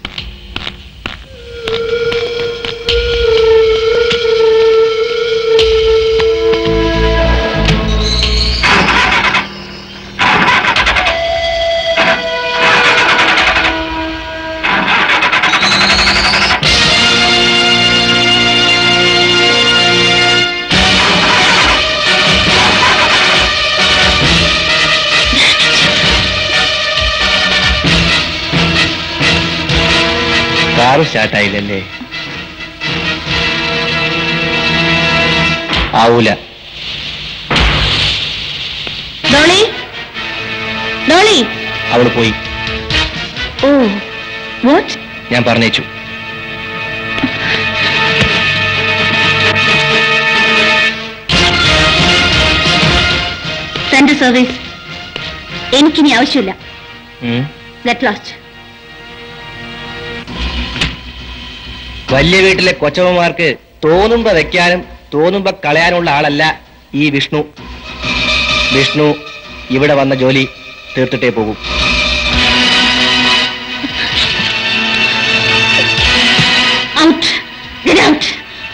കാറ് സ്റ്റാർട്ടായില്ലല്ലേ ആവൂല ഡോളി ഡോളി അവള് പോയി ഓ വാട്ട് ഞാൻ പറഞ്ഞേച്ചു സെൻട്രൽ സർവീസ് എനിക്കിനി ആവശ്യമില്ല ഉം. ഗെറ്റ് ലാസ്റ്റ് വലിയ വീട്ടിലെ കൊച്ചമ്മമാർക്ക് തോന്നുമ്പോ വെക്കാനും തോന്നുമ്പോ കളയാനുള്ള ആളല്ല ഈ വിഷ്ണു വിഷ്ണു ഇവിടെ വന്ന ജോലി തീർത്തിട്ടേ പോകൂ out Get out!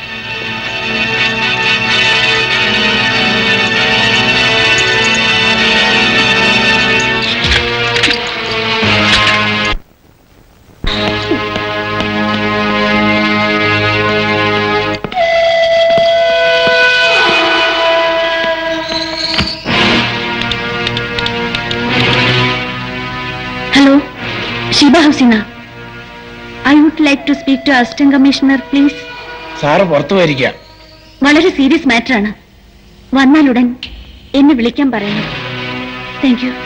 Hello Sheeba ഹൗസിന I would like to speak to assistant commissioner please sir പുറത്തു പോയിരിക്കുക വളരെ സീരിയസ് മാറ്ററാണ് വന്നാലുടൻ എന്നെ വിളിക്കാൻ പറയണം താങ്ക് യു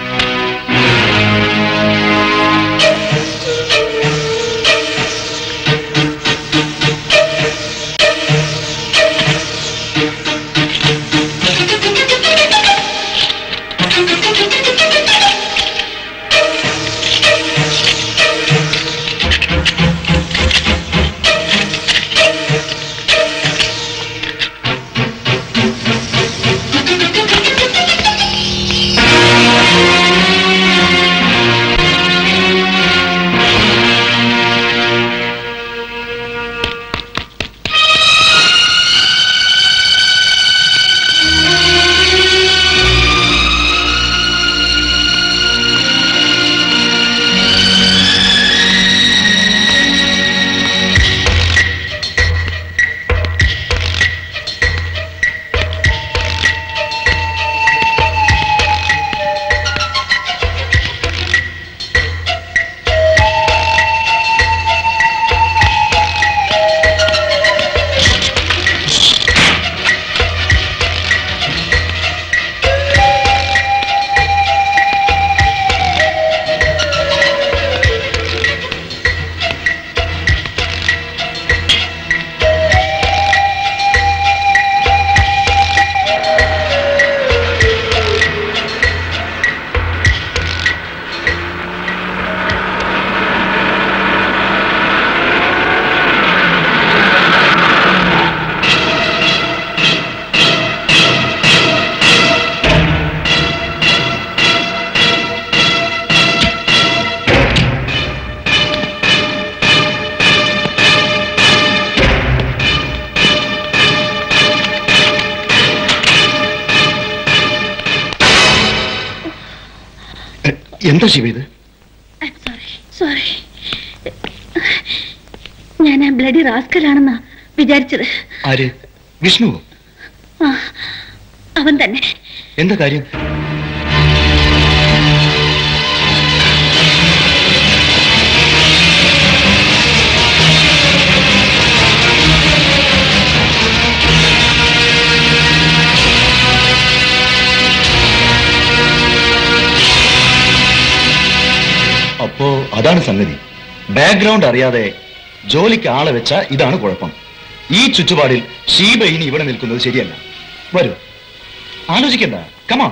എന്താ ശിവ ഇത് സോറി ഞാൻ ആ ബ്ലഡി റാസ്കലാണെന്നാ വിചാരിച്ചത് ആര് വിഷ്ണുവോ ആ അവൻ തന്നെ എന്താ കാര്യം അപ്പോ അതാണ് സംഗതി ബാക്ക്ഗ്രൗണ്ട് അറിയാതെ ജോലിക്ക് ആളെ വെച്ച ഇതാണ് കുഴപ്പം ഈ ചുറ്റുപാടിൽ ഷീബ ഇനി ഇവിടെ നിൽക്കുന്നത് ശരിയല്ല വരൂ ആലോചിക്കണ്ട കമാ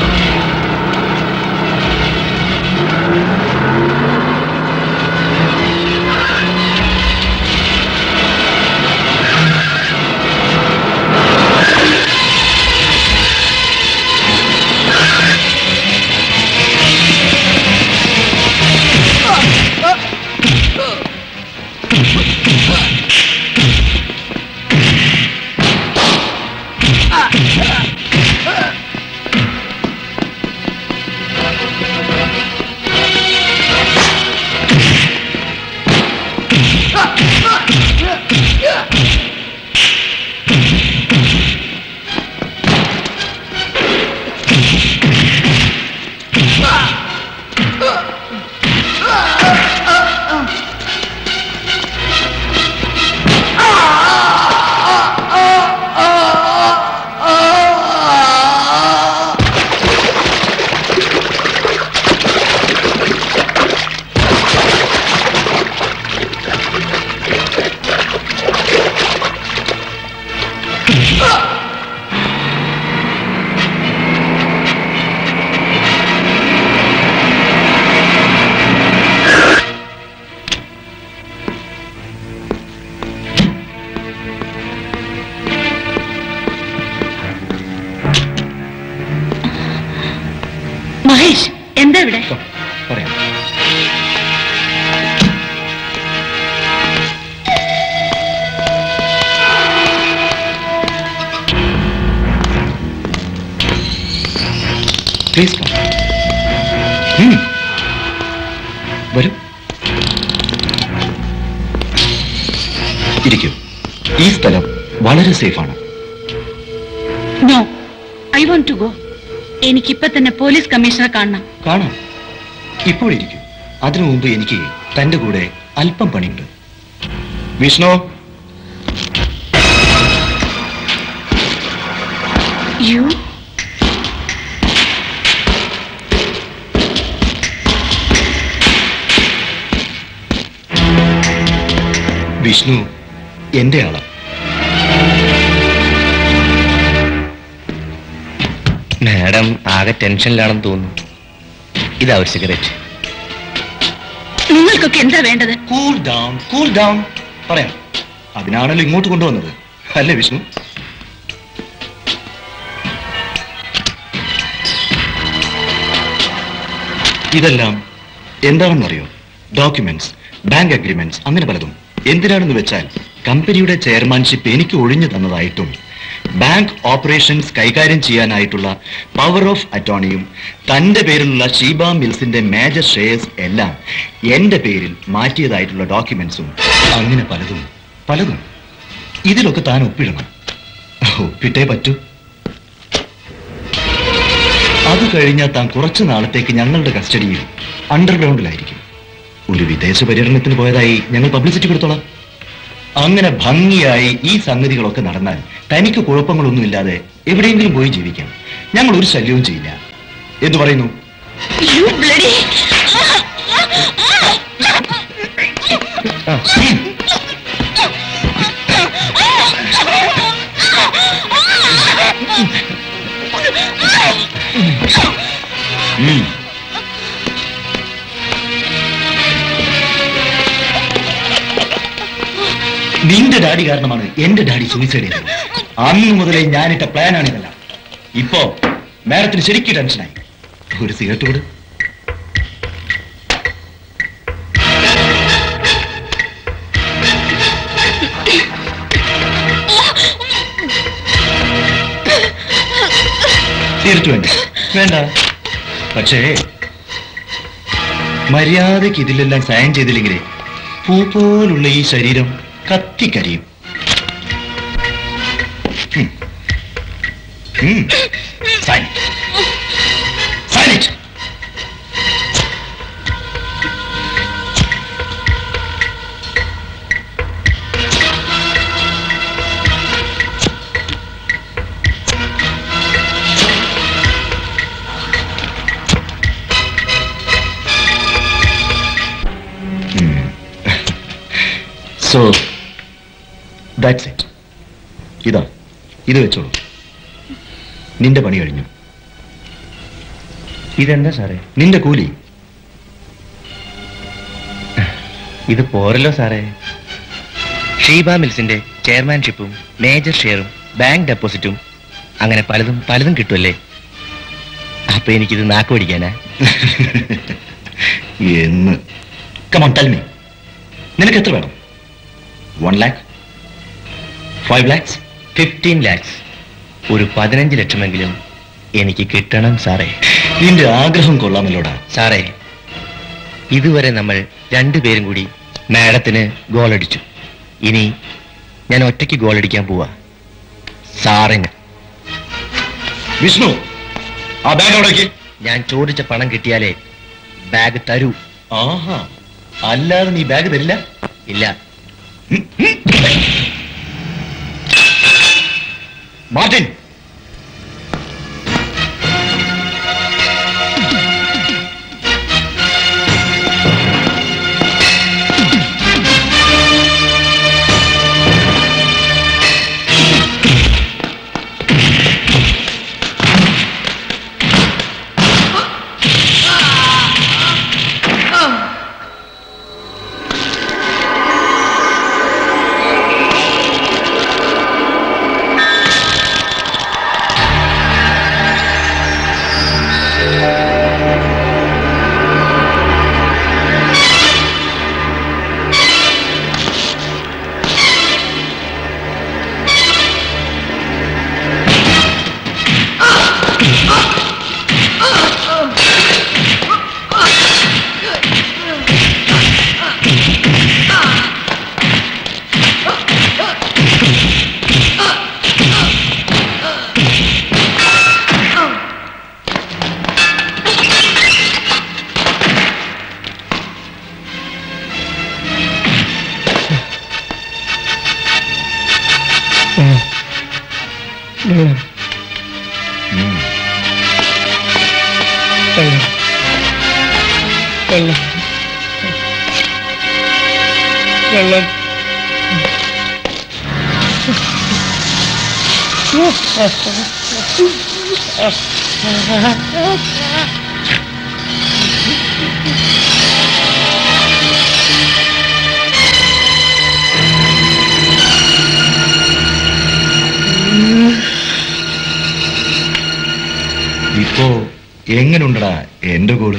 മഹേഷ് എന്താ ഇവിടെ പറയാം പ്ലീസ് കം വരൂ ഇരിക്കൂ ഈ സ്ഥലം വളരെ സേഫാണ് no I want to go എനിക്കിപ്പോ തന്നെ പോലീസ് കമ്മീഷണറെ കാണണം കാണാം ഇപ്പോൾ ഇരിക്കൂ അതിനു മുമ്പ് എനിക്ക് തന്റെ കൂടെ അല്പം പണിയുണ്ട് വിഷ്ണു യു വിഷ്ണു എന്റെ ആളാ മാഡം ആകെ ടെൻഷനിലാണെന്ന് തോന്നുന്നു ഇതാ ഒരു സിഗരറ്റ് നിങ്ങൾക്കൊക്കെ എന്താ വേണ്ടത് കൂൾ ഡൗൺ കൂൾ ഡൗൺ പറയാം അതിനാണല്ലോ ഇങ്ങോട്ട് കൊണ്ടുവന്നത് അല്ലേ വിഷ്ണു ഇതെല്ലാം എന്താണെന്നറിയോ ഡോക്യുമെന്റ്സ് ബാങ്ക് അഗ്രിമെന്റ്സ് അങ്ങനെ പലതും എന്തിനാണെന്ന് വെച്ചാൽ കമ്പനിയുടെ ചെയർമാൻഷിപ്പ് എനിക്ക് ഒഴിഞ്ഞു തന്നതായിട്ടും ബാങ്ക് ഓപ്പറേഷൻസ് കൈകാര്യം ചെയ്യാനായിട്ടുള്ള പവർ ഓഫ് അറ്റോർണിയും തന്റെ പേരിലുള്ള ഷീബ മിൽസിന്റെ മേജർ ഷെയർസ് എല്ലാം എന്റെ പേരിൽ മാറ്റിയതായിട്ടുള്ള ഡോക്യുമെന്റ്സും അങ്ങനെ പലതും പലതും ഇതിലൊക്കെ താൻ ഒപ്പിടണം ഒപ്പിട്ടേ പറ്റൂ അത് കഴിഞ്ഞാൽ താൻ കുറച്ചു നാളത്തേക്ക് ഞങ്ങളുടെ കസ്റ്റഡിയിൽ അണ്ടർഗ്രൗണ്ടിലായിരിക്കും ഒരു വിദേശ പര്യടനത്തിന് പോയതായി ഞങ്ങൾ പബ്ലിസിറ്റി കൊടുത്തോളാം അങ്ങനെ ഭംഗിയായി ഈ സംഗതികളൊക്കെ നടന്നാൽ തനിക്ക് കുഴപ്പങ്ങളൊന്നുമില്ലാതെ എവിടെയെങ്കിലും പോയി ജീവിക്കാം ഞങ്ങൾ ഒരു ശല്യവും ചെയ്യില്ല എന്തു പറയുന്നു യു ബ്ലഡി ഉം. നിന്റെ ഡാഡി കാരണമാണ് എന്റെ ഡാഡി സൂയിസൈഡ് ചെയ്തത് അന്ന് മുതലേ ഞാനിട്ട പ്ലാനാണ് ഇതെല്ലാം ഇപ്പോ മാഡത്തിന് ശരിക്കും ടെൻഷനായി ഒരു സിഗരറ്റ് കൂടെ സിഗരറ്റ് വേണ്ട വേണ്ട പക്ഷേ മര്യാദയ്ക്ക് ഇതിലെല്ലാം സഹായം ചെയ്തില്ലെങ്കിലേ പൂ പോലുള്ള ഈ ശരീരം കത്തിക്കരിയും ഉം. ഉം. Sign it. Sign it. So that's it ഇതാ ഇത് വെച്ചോളൂ നിന്റെ പണി കഴിഞ്ഞു ഇതെന്താ സാറേ നിന്റെ കൂലി ഇത് പോരല്ലോ സാറേ ഷീബ മിൽസിന്റെ ചെയർമാൻഷിപ്പും മേജർ ഷെയറും ബാങ്ക് ഡെപ്പോസിറ്റും അങ്ങനെ പലതും പലതും കിട്ടുമല്ലേ അപ്പൊ എനിക്കിത് നാക്ക് പിടിക്കാനാ എന്ന് കമോൺ ടെൽ മീ നിനക്ക് എത്ര വേണം one lakh five lakhs fifteen lakhs ഒരു പതിനഞ്ച് ലക്ഷമെങ്കിലും എനിക്ക് കിട്ടണം സാറേ നിന്റെ ആഗ്രഹം കൊള്ളാമല്ലോടാ സാറേ ഇതുവരെ നമ്മൾ രണ്ടുപേരും കൂടി മാഡത്തിന് ഗോളടിച്ചു ഇനി ഞാൻ ഒറ്റയ്ക്ക് ഗോളടിക്കാൻ പോവാ സാറിന് വിഷ്ണു ആ ബാഗ് അവിടേക്ക് ഞാൻ ചോദിച്ച പണം കിട്ടിയാലേ ബാഗ് തരൂ ആഹാ അല്ലാതെ നീ ബാഗ് തരില്ല ഇല്ല മാർട്ടിൻ വെള്ളം വെള്ളം വെള്ളം വെള്ളം ഇപ്പോ എങ്ങനുണ്ടടാ എന്റെ കൂടെ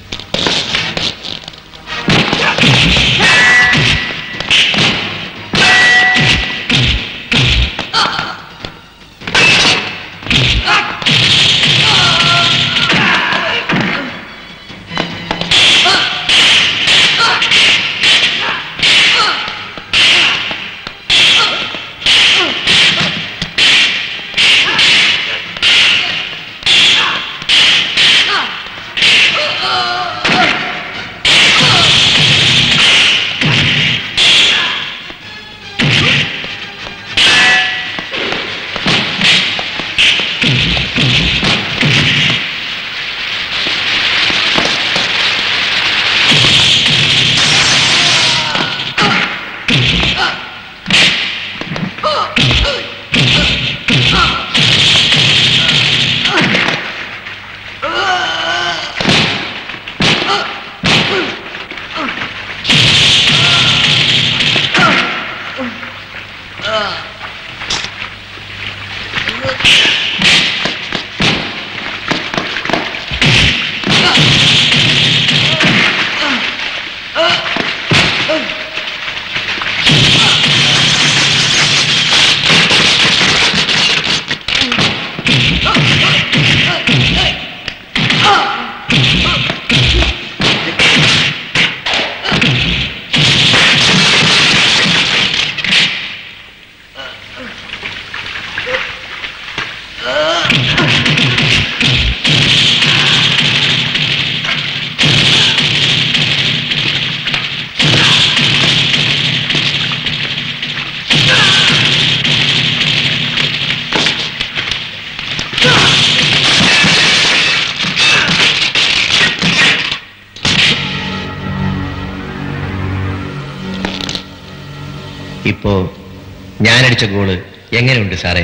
ഇപ്പോ ഞാനടിച്ച ഗോള് എങ്ങനെയുണ്ട് സാറേ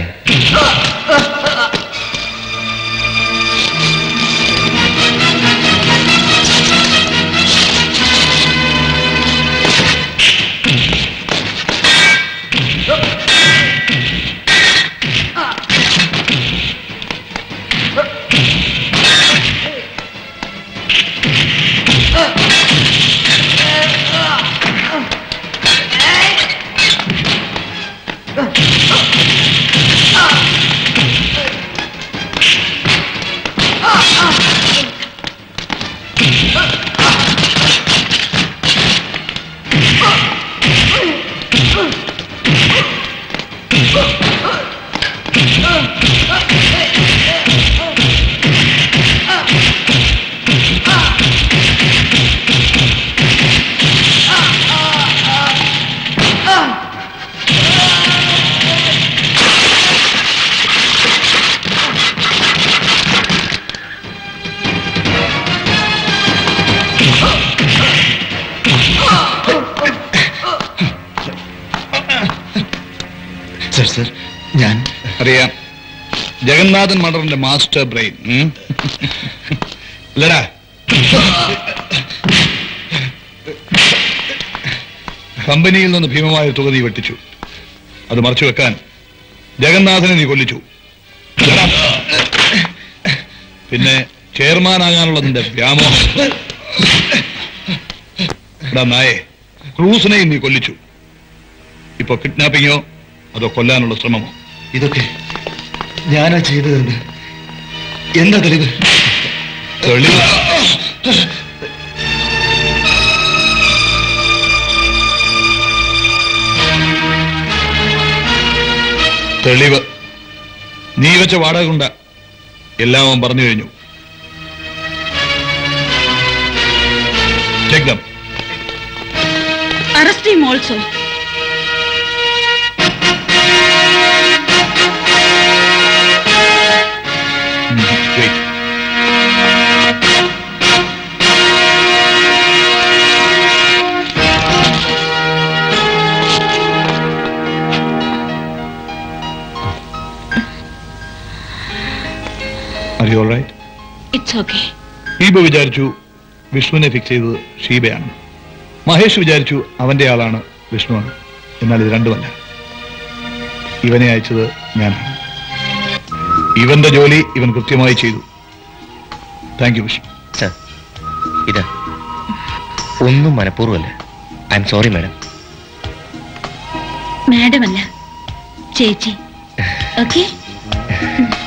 സർ സർ ഞാൻ അറിയാം ജഗന്നാഥൻ മണ്ടറിന്റെ മാസ്റ്റർ ബ്രെയിൻ ഉം? ഇല്ലടാ കമ്പനിയിൽ നിന്ന് ഭീമമായ തുക നീ വെട്ടിച്ചു അത് മറച്ചു വെക്കാൻ ജഗന്നാഥനെ നീ കൊല്ലിച്ചു ഇല്ലടാ. പിന്നെ ചെയർമാനാകാനുള്ള നിന്റെ വ്യാമോഹം എടാ നായെ ക്രൂസിനെയും നീ കൊല്ലിച്ചു ഇപ്പൊ കിഡ്നാപ്പിങ്ങോ അതോ കൊല്ലാനുള്ള ശ്രമമോ ഇതൊക്കെ ഞാനാ ചെയ്തതെന്ന് എന്താ തെളിവ് തെളിവ് തെളിവ് നീ വെച്ച വാടക കൊണ്ട എല്ലാം അവൻ പറഞ്ഞു കഴിഞ്ഞു Take them. Arrest him also. Are you all right? It's okay Sheeba വിചാരിച്ചു വിഷ്ണുവിനെ ഫിക്സ് ചെയ്തത് ഷീബയാണ് മഹേഷ് വിചാരിച്ചു അവന്റെ ആളാണ് വിഷ്ണുവാണ് എന്നാൽ ഇത് രണ്ടുമല്ല ഇവനെ അയച്ചത് ഞാനാണ് ഇവന്റെ ജോലി ഇവൻ കൃത്യമായി ചെയ്തു താങ്ക് യു വിഷ്ണു സർ ഇതാ ഒന്നും മനഃപൂർവ്വമല്ല I am sorry madam madam അല്ല ചേച്ചി ഓക്കെ